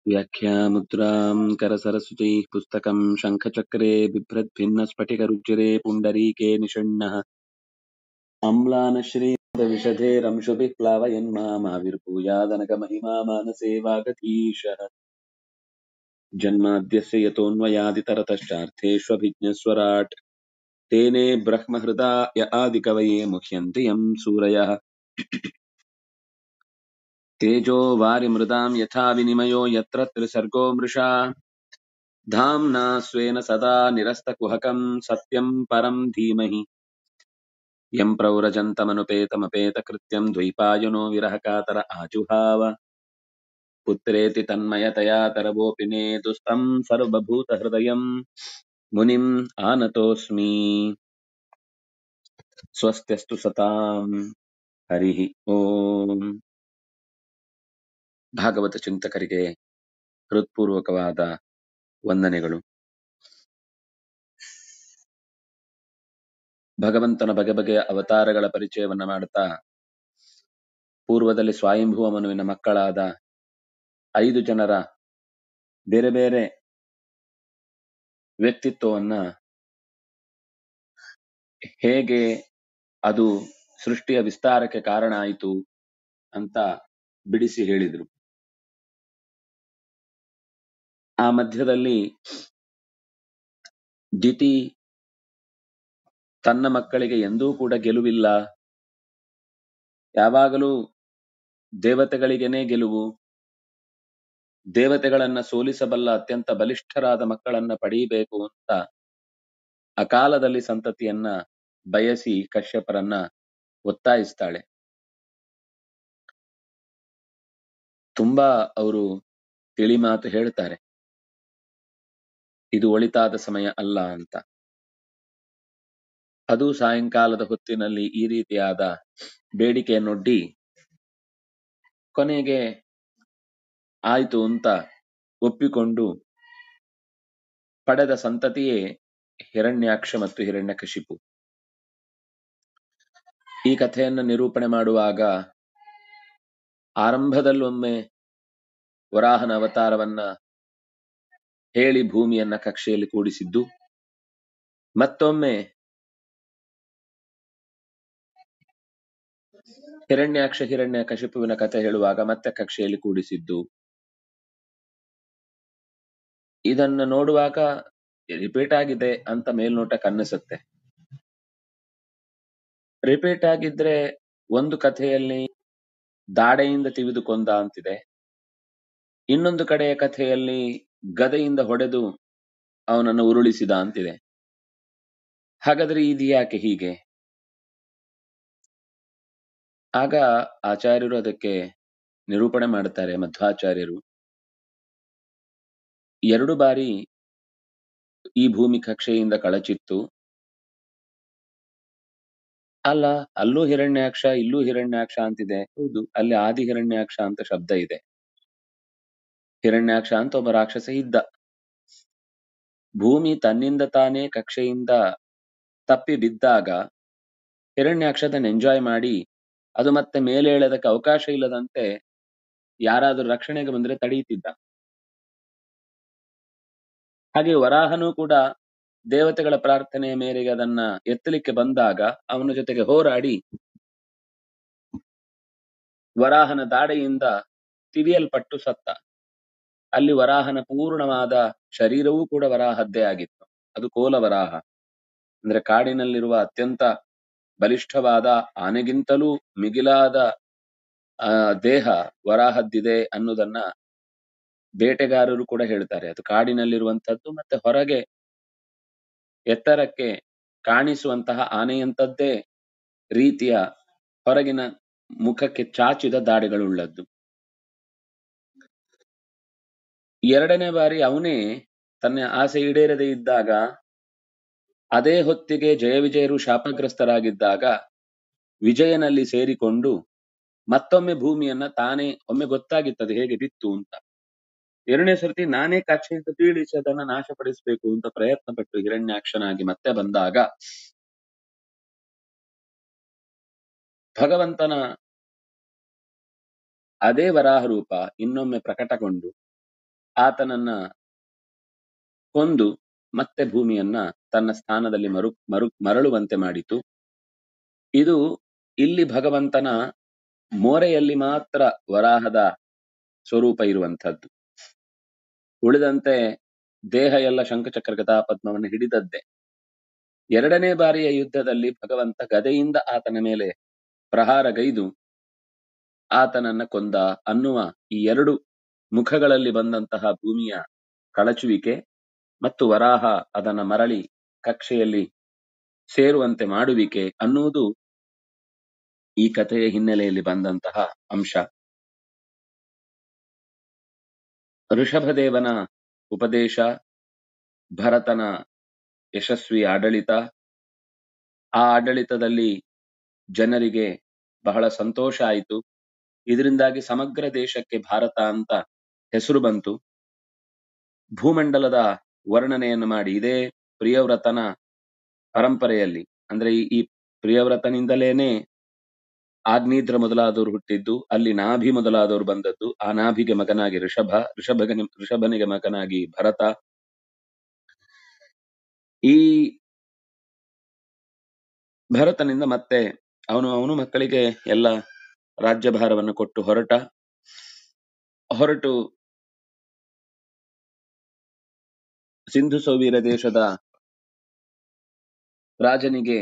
व्याख्यामुद्राम् करसरस्वतीः पुस्तकम् शङ्खचक्रे बिभ्रद्भिन्नस्फटिकरुचिरे पुण्डरीके निषण्णः अम्लानश्रीविशधेरंशुभिः प्लावयन्मामाविर्भूयादनगमहिमा मानसे वागधीशः जन्माद्यस्य यतोऽन्वयादितरतश्चार्थेष्वभिज्ञस्वराट् तेने ब्रह्महृदाय आदिकवये मुह्यन्ति यम् सूरयः तेजो वारिमृदाम् यथा विनिमयो यत्र त्रिसर्गो मृषा धाम्ना स्वेन सदा निरस्तकुहकम् सत्यम् परम् धीमहि यम् प्रव्रजन्तमनुपेतमपेतकृत्यम् द्वैपायनो विरहकातर आजुहाव पुत्रेति तन्मयतया तरवोऽपि नेदुस्तम् सर्वभूतहृदयम् मुनिम् आनतोऽस्मि स्वस्त्यस्तु सताम् ಹರಿಃ ಓಂ ಭಾಗವತ ಚಿಂತಕರಿಗೆ ಹೃತ್ಪೂರ್ವಕವಾದ ವಂದನೆಗಳು ಭಗವಂತನ ಬಗೆ ಬಗೆಯ ಅವತಾರಗಳ ಪರಿಚಯವನ್ನ ಮಾಡುತ್ತಾ ಪೂರ್ವದಲ್ಲಿ ಸ್ವಯಂಭುವ ಮನುವಿನ ಮಕ್ಕಳಾದ ಐದು ಜನರ ಬೇರೆ ಬೇರೆ ವ್ಯಕ್ತಿತ್ವವನ್ನ ಹೇಗೆ ಅದು ಸೃಷ್ಟಿಯ ವಿಸ್ತಾರಕ್ಕೆ ಕಾರಣ ಆಯಿತು ಅಂತ ಬಿಡಿಸಿ ಹೇಳಿದ್ರು ಆ ಮಧ್ಯದಲ್ಲಿ ದಿತಿ ತನ್ನ ಮಕ್ಕಳಿಗೆ ಎಂದೂ ಕೂಡ ಗೆಲುವಿಲ್ಲ ಯಾವಾಗಲೂ ದೇವತೆಗಳಿಗೇನೆ ಗೆಲುವು ದೇವತೆಗಳನ್ನ ಸೋಲಿಸಬಲ್ಲ ಅತ್ಯಂತ ಬಲಿಷ್ಠರಾದ ಮಕ್ಕಳನ್ನ ಪಡೆಯಬೇಕು ಅಂತ ಅಕಾಲದಲ್ಲಿ ಸಂತತಿಯನ್ನ ಬಯಸಿ ಕಶ್ಯಪರನ್ನ ಒತ್ತಾಯಿಸ್ತಾಳೆ ತುಂಬಾ ಅವರು ತಿಳಿ ಮಾತು ಹೇಳ್ತಾರೆ ಇದು ಒಳಿತಾದ ಸಮಯ ಅಲ್ಲ ಅಂತ ಅದು ಸಾಯಂಕಾಲದ ಹೊತ್ತಿನಲ್ಲಿ ಈ ರೀತಿಯಾದ ಬೇಡಿಕೆಯನ್ನೊಡ್ಡಿ ಕೊನೆಗೆ ಆಯ್ತು ಅಂತ ಒಪ್ಪಿಕೊಂಡು ಪಡೆದ ಸಂತತಿಯೇ ಹಿರಣ್ಯಾಕ್ಷ ಮತ್ತು ಹಿರಣ್ಯಕಶಿಪು ಈ ಕಥೆಯನ್ನ ನಿರೂಪಣೆ ಮಾಡುವಾಗ ಆರಂಭದಲ್ಲೊಮ್ಮೆ ವರಾಹನ ಅವತಾರವನ್ನ ಹೇಳಿ ಭೂಮಿಯನ್ನ ಕಕ್ಷೆಯಲ್ಲಿ ಕೂಡಿಸಿದ್ದು ಮತ್ತೊಮ್ಮೆ ಹಿರಣ್ಯಾಕ್ಷ ಹಿರಣ್ಯ ಕಶಿಪುವಿನ ಕಥೆ ಹೇಳುವಾಗ ಮತ್ತೆ ಕಕ್ಷೆಯಲ್ಲಿ ಕೂಡಿಸಿದ್ದು ಇದನ್ನ ನೋಡುವಾಗ ರಿಪೀಟ್ ಆಗಿದೆ ಅಂತ ಮೇಲ್ನೋಟ ಕನ್ನಿಸುತ್ತೆ ರಿಪೀಟ್ ಆಗಿದ್ರೆ ಒಂದು ಕಥೆಯಲ್ಲಿ ದಾಡೆಯಿಂದ ತಿವಿದು ಕೊಂದ ಅಂತಿದೆ ಇನ್ನೊಂದು ಕಡೆಯ ಕಥೆಯಲ್ಲಿ ಗದೆಯಿಂದ ಹೊಡೆದು ಅವನನ್ನು ಉರುಳಿಸಿದ ಅಂತಿದೆ ಹಾಗಾದ್ರೆ ಇದು ಯಾಕೆ ಹೀಗೆ ಆಗ ಆಚಾರ್ಯರು ಅದಕ್ಕೆ ನಿರೂಪಣೆ ಮಾಡುತ್ತಾರೆ ಮಧ್ವಾಚಾರ್ಯರು ಎರಡು ಬಾರಿ ಈ ಭೂಮಿ ಕಕ್ಷೆಯಿಂದ ಕಳಚಿತ್ತು ಅಲ್ಲ ಅಲ್ಲೂ ಹಿರಣ್ಯಾಕ್ಷ ಇಲ್ಲೂ ಹಿರಣ್ಯಾಕ್ಷ ಅಂತಿದೆ ಹೌದು ಅಲ್ಲಿ ಆದಿ ಹಿರಣ್ಯಾಕ್ಷ ಅಂತ ಶಬ್ದ ಇದೆ ಹಿರಣ್ಯಾಕ್ಷ ಅಂತ ಒಬ್ಬ ರಾಕ್ಷಸ ಇದ್ದ ಭೂಮಿ ತನ್ನಿಂದ ತಾನೇ ಕಕ್ಷೆಯಿಂದ ತಪ್ಪಿ ಬಿದ್ದಾಗ ಹಿರಣ್ಯಾಕ್ಷದನ್ನ ಎಂಜಾಯ್ ಮಾಡಿ ಅದು ಮತ್ತೆ ಮೇಲೆ ಏಳೋದಕ್ಕೆ ಅವಕಾಶ ಇಲ್ಲದಂತೆ ಯಾರಾದ್ರೂ ರಕ್ಷಣೆಗೆ ಬಂದ್ರೆ ತಡೆಯುತ್ತಿದ್ದ ಹಾಗೆ ವರಾಹನು ಕೂಡ ದೇವತೆಗಳ ಪ್ರಾರ್ಥನೆಯ ಮೇರೆಗೆ ಅದನ್ನ ಎತ್ತಲಿಕ್ಕೆ ಬಂದಾಗ ಅವನ ಜೊತೆಗೆ ಹೋರಾಡಿ ವರಾಹನ ದಾಡೆಯಿಂದ ತಿವಿಯಲ್ಪಟ್ಟು ಸತ್ತ ಅಲ್ಲಿ ವರಾಹನ ಪೂರ್ಣವಾದ ಶರೀರವೂ ಕೂಡ ವರಾಹದ್ದೇ ಆಗಿತ್ತು ಅದು ಕೋಲವರಾಹ ಅಂದ್ರೆ ಕಾಡಿನಲ್ಲಿರುವ ಅತ್ಯಂತ ಬಲಿಷ್ಠವಾದ ಆನೆಗಿಂತಲೂ ಮಿಗಿಲಾದ ಆ ದೇಹ ವರಾಹದ್ದಿದೆ ಅನ್ನೋದನ್ನ ಬೇಟೆಗಾರರು ಕೂಡ ಹೇಳ್ತಾರೆ ಅದು ಕಾಡಿನಲ್ಲಿರುವಂತದ್ದು ಮತ್ತೆ ಹೊರಗೆ ಎತ್ತರಕ್ಕೆ ಕಾಣಿಸುವಂತಹ ಆನೆಯಂತದ್ದೇ ರೀತಿಯ ಹೊರಗಿನ ಮುಖಕ್ಕೆ ಚಾಚಿದ ದಾಡೆಗಳುಳ್ಳದ್ದು ಎರಡನೇ ಬಾರಿ ಅವನೇ ತನ್ನ ಆಸೆ ಈಡೇರದೆ ಇದ್ದಾಗ ಅದೇ ಹೊತ್ತಿಗೆ ಜಯ ವಿಜಯರು ಶಾಪಗ್ರಸ್ತರಾಗಿದ್ದಾಗ ವಿಜಯನಲ್ಲಿ ಸೇರಿಕೊಂಡು ಮತ್ತೊಮ್ಮೆ ಭೂಮಿಯನ್ನ ತಾನೇ ಒಮ್ಮೆ ಗೊತ್ತಾಗಿತ್ತದು ಹೇಗೆ ಬಿತ್ತು ಅಂತ ಎರಡನೇ ಸರ್ತಿ ನಾನೇ ಕಕ್ಷೆಯಿಂದ ಬೀಳಿಸಿ ಅದನ್ನ ನಾಶಪಡಿಸಬೇಕು ಅಂತ ಪ್ರಯತ್ನ ಪಟ್ಟು ಹಿರಣ್ಯಾಕ್ಷನಾಗಿ ಮತ್ತೆ ಬಂದಾಗ ಭಗವಂತನ ಅದೇ ವರಾಹ ರೂಪ ಇನ್ನೊಮ್ಮೆ ಪ್ರಕಟಗೊಂಡು ಆತನನ್ನ ಕೊಂದು ಮತ್ತೆ ಭೂಮಿಯನ್ನ ತನ್ನ ಸ್ಥಾನದಲ್ಲಿ ಮರು ಮರು ಮರಳುವಂತೆ ಮಾಡಿತು ಇದು ಇಲ್ಲಿ ಭಗವಂತನ ಮೋರೆಯಲ್ಲಿ ಮಾತ್ರ ವರಾಹದ ಸ್ವರೂಪ ಇರುವಂತಹದ್ದು ಉಳಿದಂತೆ ದೇಹ ಎಲ್ಲ ಶಂಖಚಕ್ರ ಗದಾಪದ್ಮವನ್ನು ಹಿಡಿದದ್ದೇ ಎರಡನೇ ಬಾರಿಯ ಯುದ್ಧದಲ್ಲಿ ಭಗವಂತ ಗದೆಯಿಂದ ಆತನ ಮೇಲೆ ಪ್ರಹಾರಗೈದು ಆತನನ್ನ ಕೊಂದ ಅನ್ನುವ ಈ ಎರಡು ಮುಖಗಳಲ್ಲಿ ಬಂದಂತಹ ಭೂಮಿಯ ಕಳಚುವಿಕೆ ಮತ್ತು ವರಾಹ ಅದನ್ನ ಮರಳಿ ಕಕ್ಷೆಯಲ್ಲಿ ಸೇರುವಂತೆ ಮಾಡುವಿಕೆ ಅನ್ನುವುದು ಈ ಕಥೆಯ ಹಿನ್ನೆಲೆಯಲ್ಲಿ ಬಂದಂತಹ ಅಂಶ ಋಷಭದೇವನ ಉಪದೇಶ ಭರತನ ಯಶಸ್ವಿ ಆಡಳಿತ ಆ ಆಡಳಿತದಲ್ಲಿ ಜನರಿಗೆ ಬಹಳ ಸಂತೋಷ ಆಯಿತು ಇದರಿಂದಾಗಿ ಸಮಗ್ರ ದೇಶಕ್ಕೆ ಭಾರತ ಅಂತ ಹೆಸರು ಬಂತು ಭೂಮಂಡಲದ ವರ್ಣನೆಯನ್ನು ಮಾಡಿ ಇದೇ ಪ್ರಿಯವ್ರತನ ಪರಂಪರೆಯಲ್ಲಿ ಅಂದ್ರೆ ಈ- ಈ ಪ್ರಿಯವ್ರತನಿಂದಲೇನೆ ಆಗ್ನೇದ್ರ ಮೊದಲಾದವರು ಹುಟ್ಟಿದ್ದು ಅಲ್ಲಿ ನಾಭಿ ಮೊದಲಾದವರು ಬಂದದ್ದು ಆ ನಾಭಿಗೆ ಮಗನಾಗಿ ಋಷಭ ಋಷಭಗನಿ ಋಷಭನಿಗೆ ಮಗನಾಗಿ ಭರತ ಈ ಭರತನಿಂದ ಮತ್ತೆ ಅವನು ಅವನು ಮಕ್ಕಳಿಗೆ ಎಲ್ಲ ರಾಜ್ಯಭಾರವನ್ನು ಕೊಟ್ಟು ಹೊರಟ ಹೊರಟು ಸಿಂಧು ಸೌವೀರ ದೇಶದ ರಾಜನಿಗೆ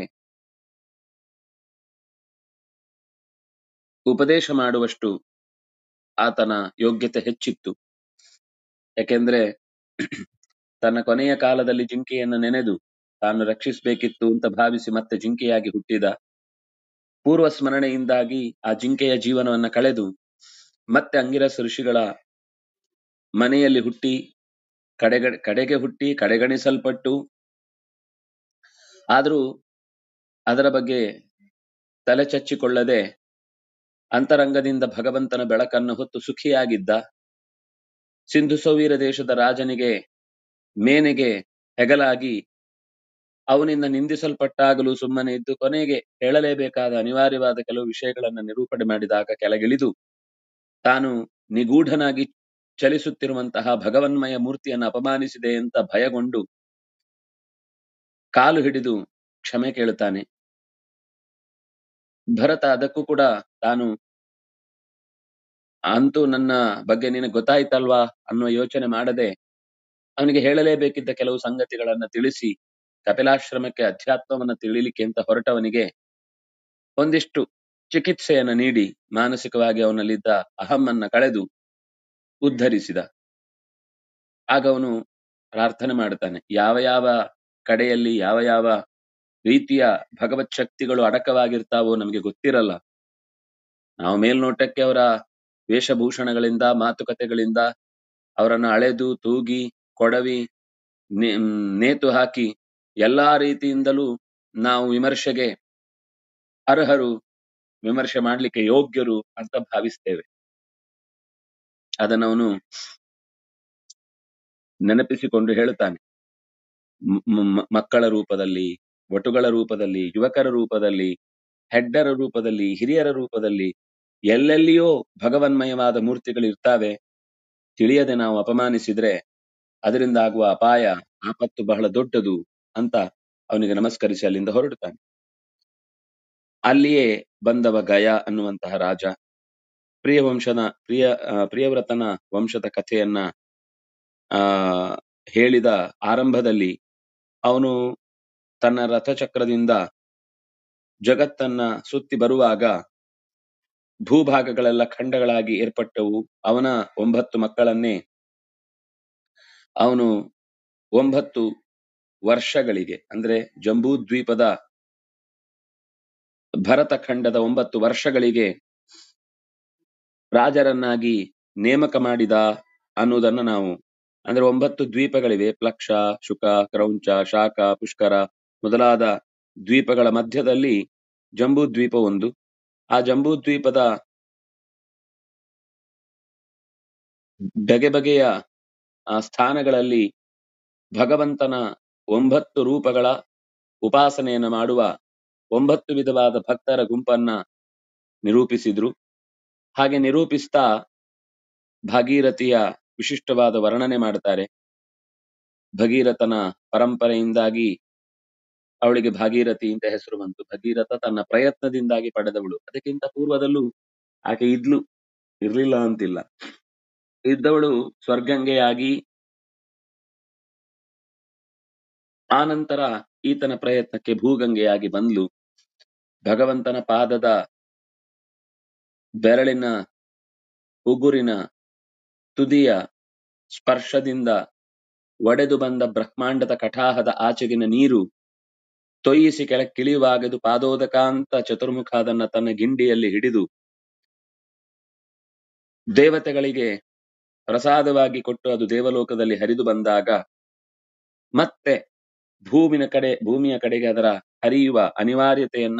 ಉಪದೇಶ ಮಾಡುವಷ್ಟು ಆತನ ಯೋಗ್ಯತೆ ಹೆಚ್ಚಿತ್ತು ಯಾಕೆಂದ್ರೆ ತನ್ನ ಕೊನೆಯ ಕಾಲದಲ್ಲಿ ಜಿಂಕೆಯನ್ನು ನೆನೆದು ತಾನು ರಕ್ಷಿಸಬೇಕಿತ್ತು ಅಂತ ಭಾವಿಸಿ ಮತ್ತೆ ಜಿಂಕೆಯಾಗಿ ಹುಟ್ಟಿದ ಪೂರ್ವ ಸ್ಮರಣೆಯಿಂದಾಗಿ ಆ ಜಿಂಕೆಯ ಜೀವನವನ್ನ ಕಳೆದು ಮತ್ತೆ ಅಂಗಿರಸ ಋಷಿಗಳ ಮನೆಯಲ್ಲಿ ಹುಟ್ಟಿ ಕಡೆಗ ಕಡೆಗೆ ಹುಟ್ಟಿ ಕಡೆಗಣಿಸಲ್ಪಟ್ಟು ಆದರೂ ಅದರ ಬಗ್ಗೆ ತಲೆ ಚಚ್ಚಿಕೊಳ್ಳದೆ ಅಂತರಂಗದಿಂದ ಭಗವಂತನ ಬೆಳಕನ್ನು ಹೊತ್ತು ಸುಖಿಯಾಗಿದ್ದ ಸಿಂಧು ಸೌವೀರ ದೇಶದ ರಾಜನಿಗೆ ಮೇನೆಗೆ ಹೆಗಲಾಗಿ ಅವನಿಂದ ನಿಂದಿಸಲ್ಪಟ್ಟಾಗಲೂ ಸುಮ್ಮನೆ ಇದ್ದು ಕೊನೆಗೆ ಹೇಳಲೇಬೇಕಾದ ಅನಿವಾರ್ಯವಾದ ಕೆಲವು ವಿಷಯಗಳನ್ನು ನಿರೂಪಣೆ ಮಾಡಿದಾಗ ಕೆಳಗಿಳಿದು ತಾನು ನಿಗೂಢನಾಗಿ ಚಲಿಸುತ್ತಿರುವಂತಹ ಭಗವನ್ಮಯ ಮೂರ್ತಿಯನ್ನು ಅಪಮಾನಿಸಿದೆ ಅಂತ ಭಯಗೊಂಡು ಕಾಲು ಹಿಡಿದು ಕ್ಷಮೆ ಕೇಳುತ್ತಾನೆ ಭರತ ಅದಕ್ಕೂ ಕೂಡ ತಾನು ಅಂತೂ ನನ್ನ ಬಗ್ಗೆ ನಿನಗೆ ಗೊತ್ತಾಯ್ತಲ್ವಾ ಅನ್ನುವ ಯೋಚನೆ ಮಾಡದೆ ಅವನಿಗೆ ಹೇಳಲೇಬೇಕಿದ್ದ ಕೆಲವು ಸಂಗತಿಗಳನ್ನ ತಿಳಿಸಿ ಕಪಿಲಾಶ್ರಮಕ್ಕೆ ಅಧ್ಯಾತ್ಮವನ್ನ ತಿಳಿಲಿಕ್ಕೆ ಅಂತ ಹೊರಟವನಿಗೆ ಒಂದಿಷ್ಟು ಚಿಕಿತ್ಸೆಯನ್ನ ನೀಡಿ ಮಾನಸಿಕವಾಗಿ ಅವನಲ್ಲಿದ್ದ ಅಹಮ್ಮನ್ನ ಕಳೆದು ಉದ್ಧರಿಸಿದ ಆಗ ಅವನು ಪ್ರಾರ್ಥನೆ ಮಾಡ್ತಾನೆ ಯಾವ ಯಾವ ಕಡೆಯಲ್ಲಿ ಯಾವ ಯಾವ ರೀತಿಯ ಭಗವತ್ ಶಕ್ತಿಗಳು ಅಡಕವಾಗಿರ್ತಾವೋ ನಮಗೆ ಗೊತ್ತಿರಲ್ಲ ನಾವು ಮೇಲ್ನೋಟಕ್ಕೆ ಅವರ ವೇಷಭೂಷಣಗಳಿಂದ ಮಾತುಕತೆಗಳಿಂದ ಅವರನ್ನು ಅಳೆದು ತೂಗಿ ಕೊಡವಿ ನೇ- ಮ್, ನೇತು ಹಾಕಿ ಎಲ್ಲಾ ರೀತಿಯಿಂದಲೂ ನಾವು ವಿಮರ್ಶೆಗೆ ಅರ್ಹರು ವಿಮರ್ಶೆ ಮಾಡ್ಲಿಕ್ಕೆ ಯೋಗ್ಯರು ಅಂತ ಭಾವಿಸ್ತೇವೆ ಅದನ್ನವನು ನೆನಪಿಸಿಕೊಂಡು ಹೇಳುತ್ತಾನೆ ಮ್- ಮ್- ಮಕ್ಕಳ ರೂಪದಲ್ಲಿ ವಟುಗಳ ರೂಪದಲ್ಲಿ ಯುವಕರ ರೂಪದಲ್ಲಿ ಹೆಡ್ಡರ ರೂಪದಲ್ಲಿ ಹಿರಿಯರ ರೂಪದಲ್ಲಿ ಎಲ್ಲೆಲ್ಲಿಯೋ ಭಗವನ್ಮಯವಾದ ಮೂರ್ತಿಗಳು ಇರ್ತಾವೆ ತಿಳಿಯದೆ ನಾವು ಅಪಮಾನಿಸಿದ್ರೆ ಅದರಿಂದ ಆಗುವ ಅಪಾಯ ಆಪತ್ತು ಬಹಳ ದೊಡ್ಡದು ಅಂತ ಅವನಿಗೆ ನಮಸ್ಕರಿಸಿ ಅಲ್ಲಿಂದ ಹೊರಡುತ್ತಾನೆ ಅಲ್ಲಿಯೇ ಬಂದವ ಗಯ ಅನ್ನುವಂತಹ ರಾಜ ಪ್ರಿಯ ವಂಶನ ಪ್ರಿಯ ಆ, ಪ್ರಿಯವ್ರತನ ವಂಶದ ಕಥೆಯನ್ನ ಆ ಹೇಳಿದ ಆರಂಭದಲ್ಲಿ ಅವನು ತನ್ನ ರಥಚಕ್ರದಿಂದ ಜಗತ್ತನ್ನ ಸುತ್ತಿ ಬರುವಾಗ ಭೂಭಾಗಗಳೆಲ್ಲ ಖಂಡಗಳಾಗಿ ಏರ್ಪಟ್ಟವು ಅವನ ಒಂಬತ್ತು ಮಕ್ಕಳನ್ನೇ ಅವನು ಒಂಬತ್ತು ವರ್ಷಗಳಿಗೆ ಅಂದ್ರೆ ಜಂಬೂ ದ್ವೀಪದ ಭರತ ಖಂಡದ ಒಂಬತ್ತು ವರ್ಷಗಳಿಗೆ ರಾಜರನ್ನಾಗಿ ನೇಮಕ ಮಾಡಿದ ಅನ್ನುವುದನ್ನು ನಾವು ಅಂದ್ರೆ ಒಂಬತ್ತು ದ್ವೀಪಗಳಿವೆ ಪ್ಲಕ್ಷ ಶುಕ ಕ್ರೌಂಚ ಶಾಖ ಪುಷ್ಕರ ಮೊದಲಾದ ದ್ವೀಪಗಳ ಮಧ್ಯದಲ್ಲಿ ಜಂಬೂ ದ್ವೀಪ ಒಂದು ಆ ಜಂಬೂ ದ್ವೀಪದ ಬಗೆ ಬಗೆಯ ಆ ಸ್ಥಾನಗಳಲ್ಲಿ ಭಗವಂತನ ಒಂಬತ್ತು ರೂಪಗಳ ಉಪಾಸನೆಯನ್ನು ಮಾಡುವ ಒಂಬತ್ತು ವಿಧವಾದ ಭಕ್ತರ ಗುಂಪನ್ನ ನಿರೂಪಿಸಿದ್ರು ಹಾಗೆ ನಿರೂಪಿಸ್ತಾ ಭಾಗೀರಥಿಯ ವಿಶಿಷ್ಟವಾದ ವರ್ಣನೆ ಮಾಡ್ತಾರೆ ಭಗೀರಥನ ಪರಂಪರೆಯಿಂದಾಗಿ ಅವಳಿಗೆ ಭಾಗೀರಥಿ ಅಂತ ಹೆಸರು ಬಂತು ಭಗೀರಥ ತನ್ನ ಪ್ರಯತ್ನದಿಂದಾಗಿ ಪಡೆದವಳು ಅದಕ್ಕಿಂತ ಪೂರ್ವದಲ್ಲೂ ಆಕೆ ಇದ್ಲು ಇರ್ಲಿಲ್ಲ ಅಂತಿಲ್ಲ ಇದ್ದವಳು ಸ್ವರ್ಗಂಗೆಯಾಗಿ ಆನಂತರ ಈತನ ಪ್ರಯತ್ನಕ್ಕೆ ಭೂಗಂಗೆಯಾಗಿ ಬಂದ್ಲು ಭಗವಂತನ ಪಾದದ ಬೆರಳಿನ ಉಗುರಿನ ತುದಿಯ ಸ್ಪರ್ಶದಿಂದ ಒಡೆದು ಬಂದ ಬ್ರಹ್ಮಾಂಡದ ಕಟಾಹದ ಆಚೆಗಿನ ನೀರು ತೊಯ್ಯಿಸಿ ಕೆಳಕ್ಕಿಳಿಯುವಾಗದು ಪಾದೋದಕಾಂತ ಚತುರ್ಮುಖ ಅದನ್ನ ತನ್ನ ಗಿಂಡಿಯಲ್ಲಿ ಹಿಡಿದು ದೇವತೆಗಳಿಗೆ ಪ್ರಸಾದವಾಗಿ ಕೊಟ್ಟು ಅದು ದೇವಲೋಕದಲ್ಲಿ ಹರಿದು ಬಂದಾಗ ಮತ್ತೆ ಭೂಮಿನ ಕಡೆ ಭೂಮಿಯ ಕಡೆಗೆ ಅದರ ಹರಿಯುವ ಅನಿವಾರ್ಯತೆಯನ್ನ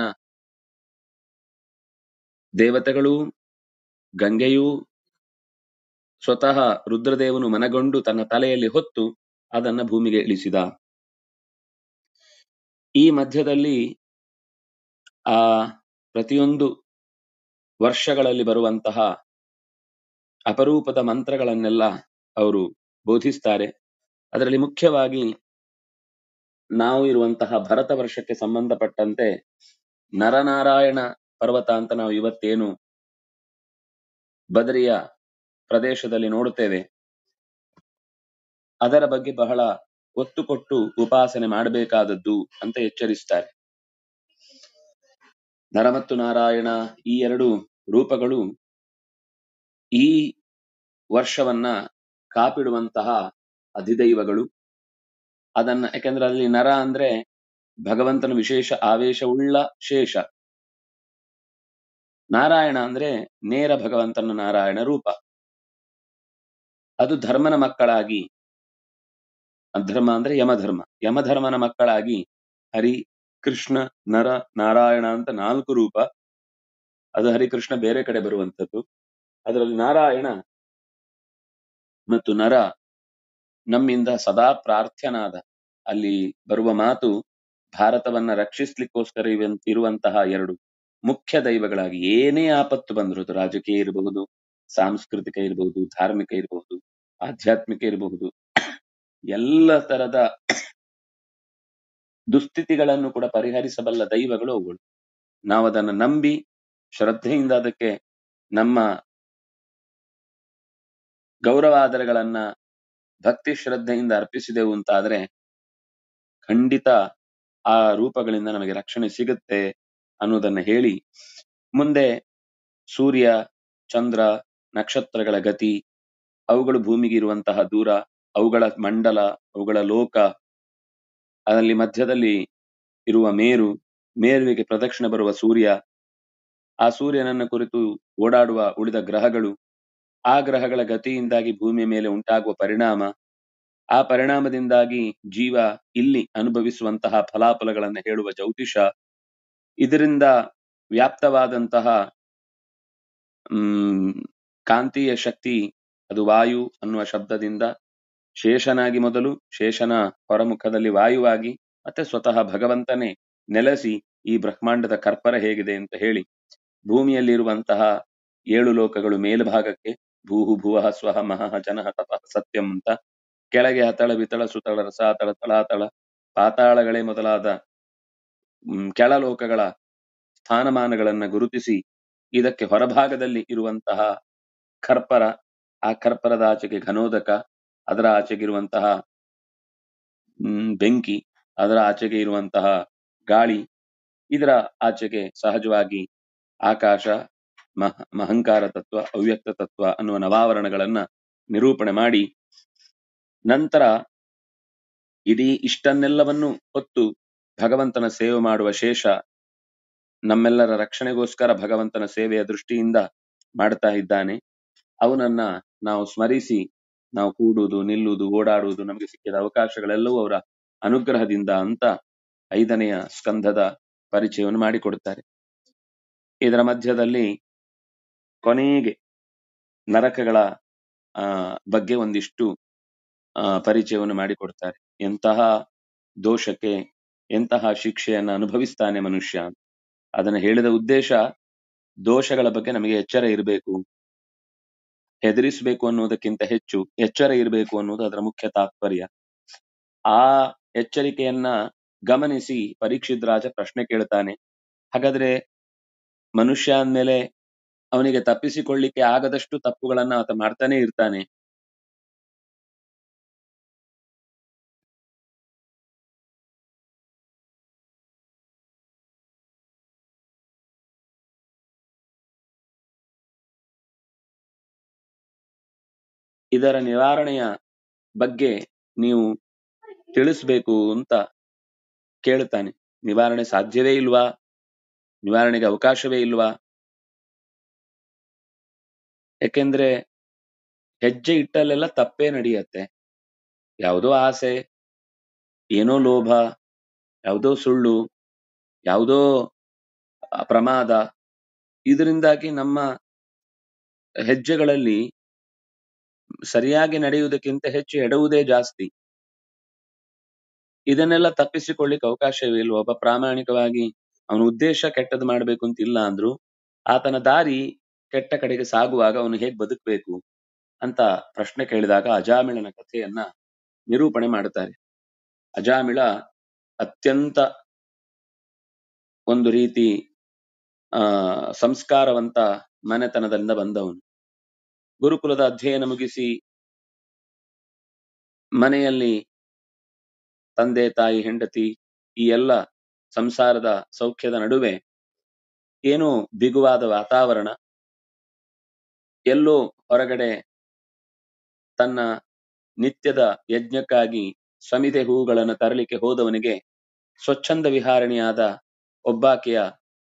ದೇವತೆಗಳು ಗಂಗೆಯೂ ಸ್ವತಃ ರುದ್ರದೇವನು ಮನಗೊಂಡು ತನ್ನ ತಲೆಯಲ್ಲಿ ಹೊತ್ತು ಅದನ್ನ ಭೂಮಿಗೆ ಇಳಿಸಿದ ಈ ಮಧ್ಯದಲ್ಲಿ ಆ ಪ್ರತಿಯೊಂದು ವರ್ಷಗಳಲ್ಲಿ ಬರುವಂತಹ ಅಪರೂಪದ ಮಂತ್ರಗಳನ್ನೆಲ್ಲ ಅವರು ಬೋಧಿಸ್ತಾರೆ ಅದರಲ್ಲಿ ಮುಖ್ಯವಾಗಿ ನಾವು ಇರುವಂತಹ ಭರತ ವರ್ಷಕ್ಕೆ ಸಂಬಂಧಪಟ್ಟಂತೆ ನರನಾರಾಯಣ ಪರ್ವತ ಅಂತ ನಾವು ಇವತ್ತೇನು ಬದರಿಯ ಪ್ರದೇಶದಲ್ಲಿ ನೋಡುತ್ತೇವೆ ಅದರ ಬಗ್ಗೆ ಬಹಳ ಒತ್ತು ಕೊಟ್ಟು ಉಪಾಸನೆ ಮಾಡಬೇಕಾದದ್ದು ಅಂತ ಎಚ್ಚರಿಸ್ತಾರೆ ನರ ಮತ್ತು ನಾರಾಯಣ ಈ ಎರಡು ರೂಪಗಳು ಈ ವರ್ಷವನ್ನ ಕಾಪಿಡುವಂತಹ ಅಧಿದೈವಗಳು ಅದನ್ನ ಯಾಕೆಂದ್ರೆ ಅಲ್ಲಿ ನರ ಅಂದ್ರೆ ಭಗವಂತನ ವಿಶೇಷ ಆವೇಶವುಳ್ಳ ಶೇಷ ನಾರಾಯಣ ಅಂದ್ರೆ ನೇರ ಭಗವಂತನ ನಾರಾಯಣ ರೂಪ ಅದು ಧರ್ಮನ ಮಕ್ಕಳಾಗಿ ಅಧರ್ಮ ಅಂದ್ರೆ ಯಮಧರ್ಮ ಯಮಧರ್ಮನ ಮಕ್ಕಳಾಗಿ ಹರಿ ಕೃಷ್ಣ ನರ ನಾರಾಯಣ ಅಂತ ನಾಲ್ಕು ರೂಪ ಅದು ಹರಿಕೃಷ್ಣ ಬೇರೆ ಕಡೆ ಬರುವಂತದ್ದು ಅದರಲ್ಲಿ ನಾರಾಯಣ ಮತ್ತು ನರ ನಮ್ಮಿಂದ ಸದಾ ಪ್ರಾರ್ಥ್ಯನಾದ ಅಲ್ಲಿ ಬರುವ ಮಾತು ಭಾರತವನ್ನ ರಕ್ಷಿಸ್ಲಿಕ್ಕೋಸ್ಕರ ಇವ- ಇರುವಂತಹ ಎರಡು ಮುಖ್ಯ ದೈವಗಳಾಗಿ ಏನೇ ಆಪತ್ತು ಬಂದ್ರು ಅದು ರಾಜಕೀಯ ಇರಬಹುದು ಸಾಂಸ್ಕೃತಿಕ ಇರಬಹುದು ಧಾರ್ಮಿಕ ಇರಬಹುದು ಆಧ್ಯಾತ್ಮಿಕ ಇರಬಹುದು ಎಲ್ಲ ತರದ ದುಸ್ಥಿತಿಗಳನ್ನು ಕೂಡ ಪರಿಹರಿಸಬಲ್ಲ ದೈವಗಳು ಅವುಗಳು ನಾವು ಅದನ್ನು ನಂಬಿ ಶ್ರದ್ಧೆಯಿಂದ ಅದಕ್ಕೆ ನಮ್ಮ ಗೌರವಾದರಗಳನ್ನ ಭಕ್ತಿ ಶ್ರದ್ಧೆಯಿಂದ ಅರ್ಪಿಸಿದೆವು ಅಂತಾದ್ರೆ ಖಂಡಿತ ಆ ರೂಪಗಳಿಂದ ನಮಗೆ ರಕ್ಷಣೆ ಸಿಗುತ್ತೆ ಅನ್ನೋದನ್ನ ಹೇಳಿ ಮುಂದೆ ಸೂರ್ಯ ಚಂದ್ರ ನಕ್ಷತ್ರಗಳ ಗತಿ ಅವುಗಳು ಭೂಮಿಗೆ ಇರುವಂತಹ ದೂರ ಅವುಗಳ ಮಂಡಲ ಅವುಗಳ ಲೋಕ ಅದರಲ್ಲಿ ಮಧ್ಯದಲ್ಲಿ ಇರುವ ಮೇರು ಮೇರುವಿಗೆ ಪ್ರದಕ್ಷಿಣೆ ಬರುವ ಸೂರ್ಯ ಆ ಸೂರ್ಯನನ್ನ ಕುರಿತು ಓಡಾಡುವ ಉಳಿದ ಗ್ರಹಗಳು ಆ ಗ್ರಹಗಳ ಗತಿಯಿಂದಾಗಿ ಭೂಮಿಯ ಮೇಲೆ ಉಂಟಾಗುವ ಪರಿಣಾಮ ಆ ಪರಿಣಾಮದಿಂದಾಗಿ ಜೀವ ಇಲ್ಲಿ ಅನುಭವಿಸುವಂತಹ ಫಲಾಫಲಗಳನ್ನು ಹೇಳುವ ಜ್ಯೋತಿಷ ಇದರಿಂದ ವ್ಯಾಪ್ತವಾದಂತಹ ಹ್ಮ್ ಕಾಂತೀಯ ಶಕ್ತಿ ಅದು ವಾಯು ಅನ್ನುವ ಶಬ್ದದಿಂದ ಶೇಷನಾಗಿ ಮೊದಲು ಶೇಷನ ಹೊರಮುಖದಲ್ಲಿ ವಾಯುವಾಗಿ ಮತ್ತೆ ಸ್ವತಃ ಭಗವಂತನೇ ನೆಲೆಸಿ ಈ ಬ್ರಹ್ಮಾಂಡದ ಕರ್ಪರ ಹೇಗಿದೆ ಅಂತ ಹೇಳಿ ಭೂಮಿಯಲ್ಲಿರುವಂತಹ ಏಳು ಲೋಕಗಳು ಮೇಲ್ಭಾಗಕ್ಕೆ ಭೂಹು ಭುವಃ ಸ್ವಹ ಮಹಃ ಜನಃ ತಪಃ ಸತ್ಯಂ ಅಂತ ಕೆಳಗೆ ಹತಳ ವಿತಳ ಸುತಳ ರಸಾತಳ ತಳಾತಳ ಪಾತಾಳಗಳೇ ಮೊದಲಾದ ಹ್ಮ್, ಕೆಳಲೋಕಗಳ ಸ್ಥಾನಮಾನಗಳನ್ನ ಗುರುತಿಸಿ ಇದಕ್ಕೆ ಹೊರಭಾಗದಲ್ಲಿ ಇರುವಂತಹ ಕರ್ಪರ ಆ ಕರ್ಪರದ ಆಚೆಗೆ ಘನೋದಕ ಅದರ ಆಚೆಗಿರುವಂತಹ ಹ್ಮ್, ಬೆಂಕಿ ಅದರ ಆಚೆಗೆ ಇರುವಂತಹ ಗಾಳಿ ಇದರ ಆಚೆಗೆ ಸಹಜವಾಗಿ ಆಕಾಶ ಮಹ ಮಹಂಕಾರ ತತ್ವ ಅವ್ಯಕ್ತ ತತ್ವ ಅನ್ನುವ ನವಾವರಣಗಳನ್ನ ನಿರೂಪಣೆ ಮಾಡಿ ನಂತರ ಇಡೀ ಇಷ್ಟನ್ನೆಲ್ಲವನ್ನು ಹೊತ್ತು ಭಗವಂತನ ಸೇವೆ ಮಾಡುವ ಶೇಷ ನಮ್ಮೆಲ್ಲರ ರಕ್ಷಣೆಗೋಸ್ಕರ ಭಗವಂತನ ಸೇವೆಯ ದೃಷ್ಟಿಯಿಂದ ಮಾಡ್ತಾ ಇದ್ದಾನೆ ಅವನನ್ನ ನಾವು ಸ್ಮರಿಸಿ ನಾವು ಕೂಡುವುದು ನಿಲ್ಲುವುದು ಓಡಾಡುವುದು ನಮಗೆ ಸಿಕ್ಕಿದ ಅವಕಾಶಗಳೆಲ್ಲವೂ ಅವರ ಅನುಗ್ರಹದಿಂದ ಅಂತ ಐದನೆಯ ಸ್ಕಂಧದ ಪರಿಚಯವನ್ನು ಮಾಡಿಕೊಡುತ್ತಾರೆ ಇದರ ಮಧ್ಯದಲ್ಲಿ ಕೊನೆಗೆ ನರಕಗಳ ಆ ಬಗ್ಗೆ ಒಂದಿಷ್ಟು ಆ ಪರಿಚಯವನ್ನು ಮಾಡಿಕೊಡ್ತಾರೆ ಎಂತಹ ದೋಷಕ್ಕೆ ಎಂತಹ ಶಿಕ್ಷೆಯನ್ನು ಅನುಭವಿಸ್ತಾನೆ ಮನುಷ್ಯ ಅದನ್ನು ಹೇಳಿದ ಉದ್ದೇಶ ದೋಷಗಳ ಬಗ್ಗೆ ನಮಗೆ ಎಚ್ಚರ ಇರಬೇಕು ಹೆದರಿಸಬೇಕು ಅನ್ನೋದಕ್ಕಿಂತ ಹೆಚ್ಚು ಎಚ್ಚರ ಇರಬೇಕು ಅನ್ನೋದು ಅದರ ಮುಖ್ಯ ತಾತ್ಪರ್ಯ ಆ ಎಚ್ಚರಿಕೆಯನ್ನ ಗಮನಿಸಿ ಪರೀಕ್ಷಿತ್ ರಾಜ ಪ್ರಶ್ನೆ ಕೇಳ್ತಾನೆ ಹಾಗಾದ್ರೆ ಮನುಷ್ಯ ಅಂದ್ಮೇಲೆ ಅವನಿಗೆ ತಪ್ಪಿಸಿಕೊಳ್ಳಿಕ್ಕೆ ಆಗದಷ್ಟು ತಪ್ಪುಗಳನ್ನ ಆತ ಮಾಡ್ತಾನೆ ಇರ್ತಾನೆ ಇದರ ನಿವಾರಣೆಯ ಬಗ್ಗೆ ನೀವು ತಿಳಿಸ್ಬೇಕು ಅಂತ ಕೇಳ್ತಾನೆ ನಿವಾರಣೆ ಸಾಧ್ಯವೇ ಇಲ್ವಾ ನಿವಾರಣೆಗೆ ಅವಕಾಶವೇ ಇಲ್ವಾ ಯಾಕೆಂದ್ರೆ ಹೆಜ್ಜೆ ಇಟ್ಟಲ್ಲೆಲ್ಲ ತಪ್ಪೇ ನಡೆಯತ್ತೆ ಯಾವುದೋ ಆಸೆ ಏನೋ ಲೋಭ ಯಾವುದೋ ಸುಳ್ಳು ಯಾವುದೋ ಆ, ಪ್ರಮಾದ ಇದರಿಂದಾಗಿ ನಮ್ಮ ಹೆಜ್ಜೆಗಳಲ್ಲಿ ಸರಿಯಾಗಿ ನಡೆಯುವುದಕ್ಕಿಂತ ಹೆಚ್ಚು ಎಡುವುದೇ ಜಾಸ್ತಿ ಇದನ್ನೆಲ್ಲ ತಪ್ಪಿಸಿಕೊಳ್ಳಿಕ್ಕೆ ಅವಕಾಶವೇ ಇಲ್ಲ ಒಬ್ಬ ಪ್ರಾಮಾಣಿಕವಾಗಿ ಅವನ ಉದ್ದೇಶ ಕೆಟ್ಟದ್ದು ಮಾಡ್ಬೇಕು ಅಂತ ಇಲ್ಲ ಅಂದ್ರು ಆತನ ದಾರಿ ಕೆಟ್ಟ ಕಡೆಗೆ ಸಾಗುವಾಗ ಅವನು ಹೇಗ್ ಬದುಕಬೇಕು ಅಂತ ಪ್ರಶ್ನೆ ಕೇಳಿದಾಗ ಅಜಾಮಿಳನ ಕಥೆಯನ್ನ ನಿರೂಪಣೆ ಮಾಡುತ್ತಾರೆ ಅಜಾಮಿಳ ಅತ್ಯಂತ ಒಂದು ರೀತಿ ಆ ಸಂಸ್ಕಾರವಂತ ಮನೆತನದಿಂದ ಬಂದವನು ಗುರುಕುಲದ ಅಧ್ಯಯನ ಮುಗಿಸಿ ಮನೆಯಲ್ಲಿ ತಂದೆ ತಾಯಿ ಹೆಂಡತಿ ಈ ಎಲ್ಲ ಸಂಸಾರದ ಸೌಖ್ಯದ ನಡುವೆ ಏನೋ ಬಿಗುವಾದ ವಾತಾವರಣ ಎಲ್ಲೋ ಹೊರಗಡೆ ತನ್ನ ನಿತ್ಯದ ಯಜ್ಞಕ್ಕಾಗಿ ಸಮಿತೆ ಹೂಗಳನ್ನು ತರಲಿಕ್ಕೆ ಹೋದವನಿಗೆ ಸ್ವಚ್ಛಂದ ವಿಹಾರಣಿಯಾದ ಒಬ್ಬಾಕೆಯ